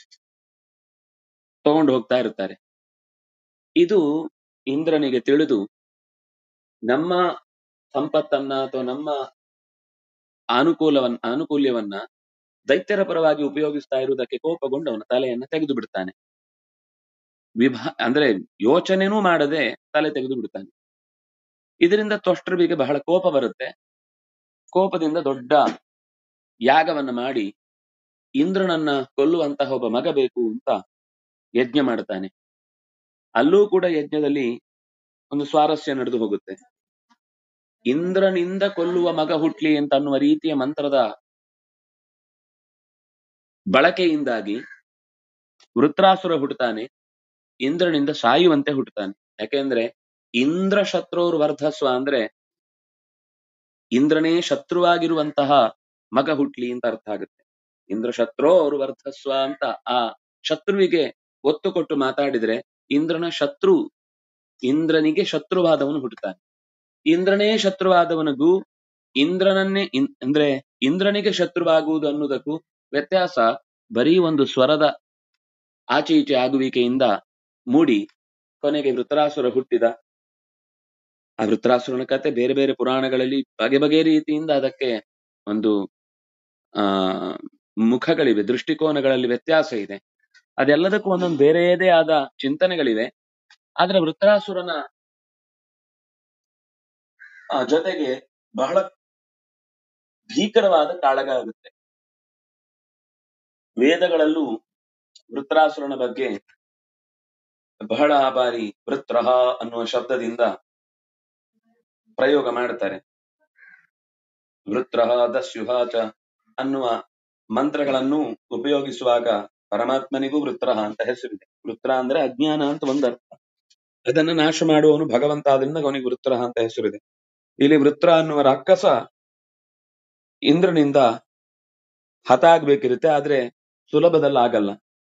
ತಗೊಂಡು ಹೋಗ್ತಾ ಇರ್ತಾರೆ ಇದು ಇಂದ್ರನಿಗೆ ತಿಳಿದು ನಮ್ಮ ಸಂಪತ್ತನ್ನ ಅಥವಾ ನಮ್ಮ ಅನುಕೂಲವನ್ನ ಅನುಕೂಲ್ಯವನ್ನ ದೈತ್ಯರ ಪರವಾಗಿ ಉಪಯೋಗಿಸ್ತಾ ಇರುವುದಕ್ಕೆ ಕೋಪಗೊಂಡು ಅವನ ತಲೆಯನ್ನ ತೆಗೆದು ಬಿಡ್ತಾನೆ ವಿಭಾ ಅಂದ್ರೆ ಯೋಚನೆನೂ ಮಾಡದೆ ತಲೆ ತೆಗೆದು ಬಿಡ್ತಾನೆ ಇದರಿಂದ ತೊಷ್ಟ್ರಬಿಗೆ ಬಹಳ ಕೋಪ ಬರುತ್ತೆ ಕೋಪದಿಂದ ದೊಡ್ಡ ಯಾಗವನ್ನ ಮಾಡಿ ಇಂದ್ರನನ್ನ ಕೊಲ್ಲುವಂತಹ ಒಬ್ಬ ಮಗ ಬೇಕು ಅಂತ ಯಜ್ಞ ಮಾಡ್ತಾನೆ ಅಲ್ಲೂ ಕೂಡ ಯಜ್ಞದಲ್ಲಿ ಒಂದು ಸ್ವಾರಸ್ಯ ನಡೆದು ಹೋಗುತ್ತೆ ಇಂದ್ರನಿಂದ ಕೊಲ್ಲುವ ಮಗ ಹುಟ್ಲಿ ಅಂತ ಅನ್ನುವ ರೀತಿಯ ಮಂತ್ರದ ಬಳಕೆಯಿಂದಾಗಿ ವೃತ್ರಾಸುರ ಹುಟ್ಟುತ್ತಾನೆ ಇಂದ್ರನಿಂದ ಸಾಯುವಂತೆ ಹುಟ್ಟುತ್ತಾನೆ ಯಾಕೆಂದ್ರೆ ಇಂದ್ರ ಶತ್ರುರ್ ವರ್ಧಸ್ವ ಅಂದ್ರೆ ಇಂದ್ರನೇ ಶತ್ರುವಾಗಿರುವಂತಹ ಮಗ ಹುಟ್ಲಿ ಅಂತ ಅರ್ಥ ಆಗುತ್ತೆ ಇಂದ್ರ ಶತ್ರೋರ್ ವರ್ಧಸ್ವ ಅಂತ ಆ ಶತ್ರುವಿಗೆ ಒತ್ತು ಕೊಟ್ಟು ಮಾತಾಡಿದ್ರೆ ಇಂದ್ರನ ಶತ್ರು ಇಂದ್ರನಿಗೆ ಶತ್ರುವಾದವನು ಹುಟ್ಟುತ್ತಾನೆ ಇಂದ್ರನೇ ಶತ್ರುವಾದವನಿಗೂ ಇಂದ್ರನನ್ನೇ ಇನ್- ಅಂದ್ರೆ ಇಂದ್ರನಿಗೆ ಶತ್ರುವಾಗುವುದು ಅನ್ನುವುದಕ್ಕೂ ವ್ಯತ್ಯಾಸ ಬರೀ ಒಂದು ಸ್ವರದ ಆಚೆ ಈಚೆ ಆಗುವಿಕೆಯಿಂದ ಮೂಡಿ ಕೊನೆಗೆ ವೃತ್ರಾಸುರ ಹುಟ್ಟಿದ ಆ ವೃತ್ರಾಸುರನ ಕತೆ ಬೇರೆ ಬೇರೆ ಪುರಾಣಗಳಲ್ಲಿ ಬಗೆ ಬಗೆ ರೀತಿಯಿಂದ ಅದಕ್ಕೆ ಒಂದು ಆ ಮುಖಗಳಿವೆ ದೃಷ್ಟಿಕೋನಗಳಲ್ಲಿ ವ್ಯತ್ಯಾಸ ಇದೆ ಅದೆಲ್ಲದಕ್ಕೂ ಒಂದೊಂದು ಬೇರೆಯದೇ ಆದ ಚಿಂತನೆಗಳಿವೆ ಆದ್ರೆ ವೃತ್ರಾಸುರನ ಆ ಜೊತೆಗೆ ಬಹಳ ಭೀಕರವಾದ ಕಾಳಗ ಆಗುತ್ತೆ ವೇದಗಳಲ್ಲೂ ವೃತ್ರಾಸುರನ ಬಗ್ಗೆ ಬಹಳ ಬಾರಿ ವೃತ್ರಹ ಅನ್ನುವ ಶಬ್ದದಿಂದ ಪ್ರಯೋಗ ಮಾಡ್ತಾರೆ ವೃತ್ರಹ ದಸ್ಯುಹ ಚ ಅನ್ನುವ ಮಂತ್ರಗಳನ್ನು ಉಪಯೋಗಿಸುವಾಗ ಪರಮಾತ್ಮನಿಗೂ ವೃತ್ರಹ ಅಂತ ಹೆಸರಿದೆ ವೃತ್ರ ಅಂದ್ರೆ ಅಜ್ಞಾನ ಅಂತ ಒಂದು ಅರ್ಥ ಅದನ್ನ ನಾಶ ಮಾಡುವವನು ಭಗವಂತ ಆದ್ರಿಂದ ಅವನಿಗೆ ವೃತ್ರಹ ಅಂತ ಹೆಸರಿದೆ ಇಲ್ಲಿ ವೃತ್ರ ಅನ್ನುವ ರಾಕ್ಷಸ ಇಂದ್ರನಿಂದ ಹತ ಆಗ್ಬೇಕಿರುತ್ತೆ ಆದ್ರೆ ಸುಲಭದಲ್ಲಿ ಆಗಲ್ಲ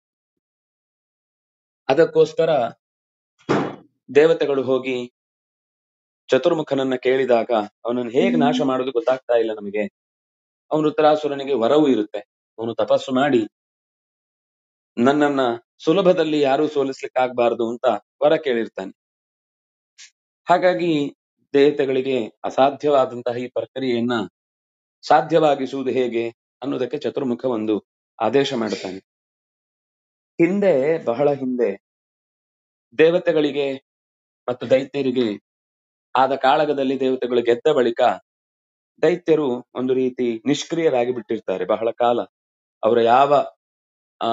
ಅದಕ್ಕೋಸ್ಕರ ದೇವತೆಗಳು ಹೋಗಿ ಚತುರ್ಮುಖನನ್ನ ಕೇಳಿದಾಗ ಅವನನ್ನು ಹೇಗೆ ನಾಶ ಮಾಡೋದು ಗೊತ್ತಾಗ್ತಾ ಇಲ್ಲ ನಮಗೆ ಅವನು ವೃತ್ರಾಸುರನಿಗೆ ವರವೂ ಇರುತ್ತೆ ಅವನು ತಪಸ್ಸು ಮಾಡಿ ನನ್ನನ್ನ ಸುಲಭದಲ್ಲಿ ಯಾರೂ ಸೋಲಿಸ್ಲಿಕ್ಕಾಗಬಾರದು ಅಂತ ವರ ಕೇಳಿರ್ತಾನೆ ಹಾಗಾಗಿ ದೇವತೆಗಳಿಗೆ ಅಸಾಧ್ಯವಾದಂತಹ ಈ ಪ್ರಕ್ರಿಯೆಯನ್ನ ಸಾಧ್ಯವಾಗಿಸುವುದು ಹೇಗೆ ಅನ್ನೋದಕ್ಕೆ ಚತುರ್ಮುಖ ಒಂದು ಆದೇಶ ಮಾಡುತ್ತಾನೆ ಹಿಂದೆ ಬಹಳ ಹಿಂದೆ ದೇವತೆಗಳಿಗೆ ಮತ್ತು ದೈತ್ಯರಿಗೆ ಆದ ಕಾಳಗದಲ್ಲಿ ದೇವತೆಗಳು ಗೆದ್ದ ಬಳಿಕ ದೈತ್ಯರು ಒಂದು ರೀತಿ ನಿಷ್ಕ್ರಿಯರಾಗಿ ಬಿಟ್ಟಿರ್ತಾರೆ ಬಹಳ ಕಾಲ ಅವರ ಯಾವ ಆ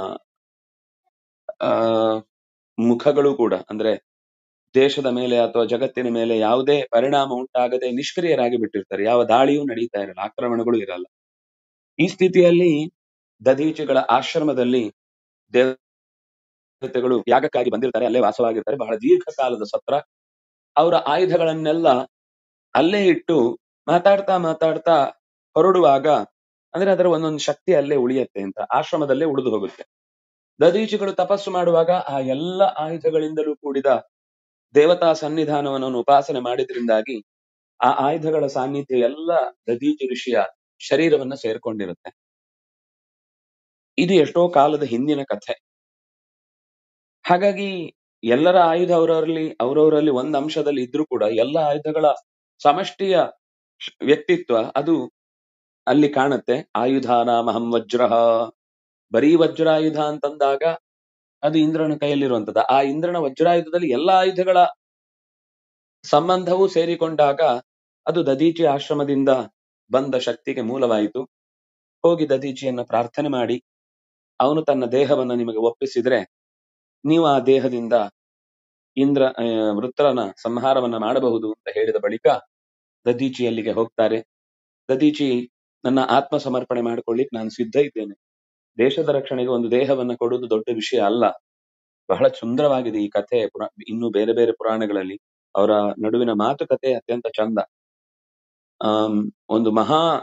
ಆ ಮುಖಗಳು ಕೂಡ ಅಂದ್ರೆ ದೇಶದ ಮೇಲೆ ಅಥವಾ ಜಗತ್ತಿನ ಮೇಲೆ ಯಾವುದೇ ಪರಿಣಾಮ ಉಂಟಾಗದೆ ನಿಷ್ಕ್ರಿಯರಾಗಿ ಬಿಟ್ಟಿರ್ತಾರೆ ಯಾವ ದಾಳಿಯೂ ನಡೀತಾ ಇರಲ್ಲ ಆಕ್ರಮಣಗಳು ಇರಲ್ಲ ಈ ಸ್ಥಿತಿಯಲ್ಲಿ ದಧೀಚಿಗಳ ಆಶ್ರಮದಲ್ಲಿ ದೇವತೆಗಳು ಯಾಗಕ್ಕಾಗಿ ಬಂದಿರ್ತಾರೆ ಅಲ್ಲೇ ವಾಸವಾಗಿರ್ತಾರೆ ಬಹಳ ದೀರ್ಘಕಾಲದ ಸತ್ರ ಅವರ ಆಯುಧಗಳನ್ನೆಲ್ಲ ಅಲ್ಲೇ ಇಟ್ಟು ಮಾತಾಡ್ತಾ ಮಾತಾಡ್ತಾ ಹೊರಡುವಾಗ ಅಂದ್ರೆ ಅದರ ಒಂದೊಂದು ಶಕ್ತಿ ಅಲ್ಲೇ ಉಳಿಯತ್ತೆ ಅಂತ ಆಶ್ರಮದಲ್ಲೇ ಉಳಿದು ಹೋಗುತ್ತೆ ದದೀಚಿಗಳು ತಪಸ್ಸು ಮಾಡುವಾಗ ಆ ಎಲ್ಲ ಆಯುಧಗಳಿಂದಲೂ ಕೂಡಿದ ದೇವತಾ ಸನ್ನಿಧಾನವನ್ನು ಉಪಾಸನೆ ಮಾಡಿದ್ರಿಂದಾಗಿ ಆ ಆಯುಧಗಳ ಸಾನ್ನಿಧ್ಯ ಎಲ್ಲ ದದೀಚಿ ಋಷಿಯ ಶರೀರವನ್ನ ಸೇರ್ಕೊಂಡಿರುತ್ತೆ ಇದು ಎಷ್ಟೋ ಕಾಲದ ಹಿಂದಿನ ಕಥೆ ಹಾಗಾಗಿ ಎಲ್ಲರ ಆಯುಧ ಅವರವರಲ್ಲಿ ಅವರವರಲ್ಲಿ ಒಂದು ಅಂಶದಲ್ಲಿ ಇದ್ರೂ ಕೂಡ ಎಲ್ಲ ಆಯುಧಗಳ ಸಮಷ್ಟಿಯ ಶ್- ವ್ಯಕ್ತಿತ್ವ ಅದು ಅಲ್ಲಿ ಕಾಣುತ್ತೆ ಆಯುಧಾನ ಮಹಂ ವಜ್ರ ಬರೀ ವಜ್ರಾಯುಧ ಅಂತಂದಾಗ ಅದು ಇಂದ್ರನ ಕೈಯಲ್ಲಿರುವಂತದ್ದು ಆ ಇಂದ್ರನ ವಜ್ರಾಯುಧದಲ್ಲಿ ಎಲ್ಲ ಆಯುಧಗಳ ಸಂಬಂಧವೂ ಸೇರಿಕೊಂಡಾಗ ಅದು ದದೀಚಿ ಆಶ್ರಮದಿಂದ ಬಂದ ಶಕ್ತಿಗೆ ಮೂಲವಾಯಿತು ಹೋಗಿ ದದೀಚಿಯನ್ನ ಪ್ರಾರ್ಥನೆ ಮಾಡಿ ಅವನು ತನ್ನ ದೇಹವನ್ನ ನಿಮಗೆ ಒಪ್ಪಿಸಿದ್ರೆ ನೀವು ಆ ದೇಹದಿಂದ ಇಂದ್ರ ಆ, ವೃತ್ರನ ಸಂಹಾರವನ್ನ ಮಾಡಬಹುದು ಅಂತ ಹೇಳಿದ ಬಳಿಕ ದದೀಚಿ ಅಲ್ಲಿಗೆ ಹೋಗ್ತಾರೆ ದದೀಚಿ ನನ್ನ ಆತ್ಮ ಸಮರ್ಪಣೆ ಮಾಡ್ಕೊಳ್ಳಿಕ್ ನಾನು ಸಿದ್ಧ ಇದ್ದೇನೆ ದೇಶದ ರಕ್ಷಣೆಗೆ ಒಂದು ದೇಹವನ್ನ ಕೊಡುವುದು ದೊಡ್ಡ ವಿಷಯ ಅಲ್ಲ ಬಹಳ ಸುಂದರವಾಗಿದೆ ಈ ಕಥೆ ಪುರಾ ಇನ್ನು ಬೇರೆ ಬೇರೆ ಪುರಾಣಗಳಲ್ಲಿ ಅವರ ನಡುವಿನ ಮಾತುಕತೆ ಅತ್ಯಂತ ಚಂದ ಆಮ್, ಒಂದು ಮಹಾ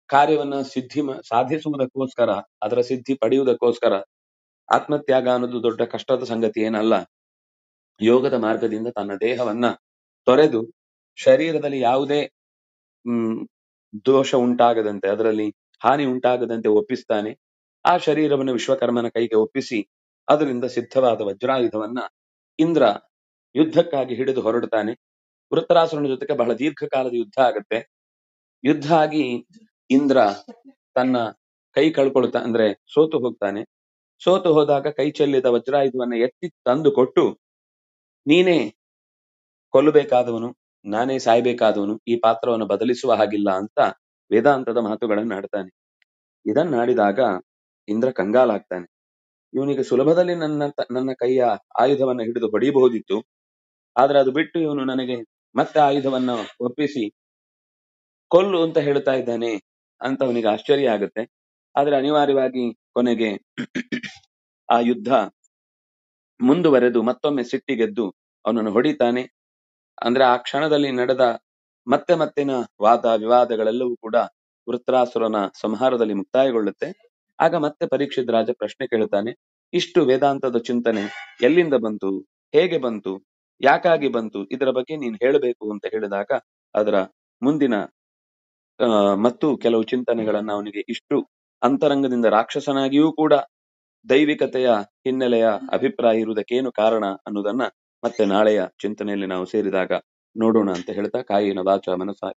ಕಾರ್ಯವನ್ನ ಸಿದ್ಧಿ ಮ- ಸಾಧಿಸುವುದಕ್ಕೋಸ್ಕರ ಅದರ ಸಿದ್ಧಿ ಪಡೆಯುವುದಕ್ಕೋಸ್ಕರ ಆತ್ಮತ್ಯಾಗ ಅನ್ನೋದು ದೊಡ್ಡ ಕಷ್ಟದ ಸಂಗತಿ ಏನಲ್ಲ ಯೋಗದ ಮಾರ್ಗದಿಂದ ತನ್ನ ದೇಹವನ್ನ ತೊರೆದು ಶರೀರದಲ್ಲಿ ಯಾವುದೇ ಹ್ಮ್ ದೋಷ ಉಂಟಾಗದಂತೆ ಅದರಲ್ಲಿ ಹಾನಿ ಉಂಟಾಗದಂತೆ ಒಪ್ಪಿಸ್ತಾನೆ ಆ ಶರೀರವನ್ನು ವಿಶ್ವಕರ್ಮನ ಕೈಗೆ ಒಪ್ಪಿಸಿ ಅದರಿಂದ ಸಿದ್ಧವಾದ ವಜ್ರಾಯುಧವನ್ನ ಇಂದ್ರ ಯುದ್ಧಕ್ಕಾಗಿ ಹಿಡಿದು ಹೊರಡ್ತಾನೆ ವೃತ್ತರಾಸುರನ ಜೊತೆಗೆ ಬಹಳ ದೀರ್ಘಕಾಲದ ಯುದ್ಧ ಆಗತ್ತೆ ಯುದ್ಧ ಆಗಿ ಇಂದ್ರ ತನ್ನ ಕೈ ಕಳ್ಕೊಳ್ತಾ ಅಂದ್ರೆ ಸೋತು ಹೋಗ್ತಾನೆ ಸೋತು ಹೋದಾಗ ಕೈ ಚೆಲ್ಲಿದ ವಜ್ರಾಯುಧವನ್ನ ಎತ್ತಿ ತಂದು ಕೊಟ್ಟು ನೀನೇ ಕೊಲ್ಲಬೇಕಾದವನು ನಾನೇ ಸಾಯ್ಬೇಕಾದವನು ಈ ಪಾತ್ರವನ್ನು ಬದಲಿಸುವ ಹಾಗಿಲ್ಲ ಅಂತ ವೇದಾಂತದ ಮಾತುಗಳನ್ನು ಆಡ್ತಾನೆ ಇದನ್ನಾಡಿದಾಗ ಇಂದ್ರ ಕಂಗಾಲಾಗ್ತಾನೆ ಇವನಿಗೆ ಸುಲಭದಲ್ಲಿ ನನ್ನ ತ- ನನ್ನ ಕೈಯ ಆಯುಧವನ್ನ ಹಿಡಿದು ಹೊಡೆಯಬಹುದಿತ್ತು ಆದ್ರೆ ಅದು ಬಿಟ್ಟು ಇವನು ನನಗೆ ಮತ್ತೆ ಆಯುಧವನ್ನ ಒಪ್ಪಿಸಿ ಕೊಲ್ಲು ಅಂತ ಹೇಳ್ತಾ ಇದ್ದಾನೆ ಅಂತ ಅವನಿಗೆ ಆಶ್ಚರ್ಯ ಆಗುತ್ತೆ ಆದ್ರೆ ಅನಿವಾರ್ಯವಾಗಿ ಕೊನೆಗೆ ಆ ಯುದ್ಧ ಮುಂದುವರೆದು ಮತ್ತೊಮ್ಮೆ ಸಿಟ್ಟಿಗೆದ್ದು ಅವನನ್ನು ಹೊಡಿತಾನೆ ಅಂದ್ರೆ ಆ ಕ್ಷಣದಲ್ಲಿ ನಡೆದ ಮತ್ತೆ ಮತ್ತಿನ ವಾದ ವಿವಾದಗಳೆಲ್ಲವೂ ಕೂಡ ವೃತ್ರಾಸುರನ ಸಂಹಾರದಲ್ಲಿ ಮುಕ್ತಾಯಗೊಳ್ಳುತ್ತೆ ಆಗ ಮತ್ತೆ ಪರೀಕ್ಷಿತ್ ರಾಜ ಪ್ರಶ್ನೆ ಕೇಳುತ್ತಾನೆ ಇಷ್ಟು ವೇದಾಂತದ ಚಿಂತನೆ ಎಲ್ಲಿಂದ ಬಂತು ಹೇಗೆ ಬಂತು ಯಾಕಾಗಿ ಬಂತು ಇದರ ಬಗ್ಗೆ ನೀನು ಹೇಳಬೇಕು ಅಂತ ಹೇಳಿದಾಗ ಅದರ ಮುಂದಿನ ಆ, ಮತ್ತು ಕೆಲವು ಚಿಂತನೆಗಳನ್ನ ಅವನಿಗೆ ಇಷ್ಟು ಅಂತರಂಗದಿಂದ ರಾಕ್ಷಸನಾಗಿಯೂ ಕೂಡ ದೈವಿಕತೆಯ ಹಿನ್ನೆಲೆಯ ಅಭಿಪ್ರಾಯ ಇರುವುದಕ್ಕೇನು ಕಾರಣ ಅನ್ನೋದನ್ನ ಮತ್ತೆ ನಾಳೆಯ ಚಿಂತನೆಯಲ್ಲಿ ನಾವು ಸೇರಿದಾಗ ನೋಡೋಣ ಅಂತ ಹೇಳ್ತಾ ಕಾಯಿನ ವಾಚ ಮನಸ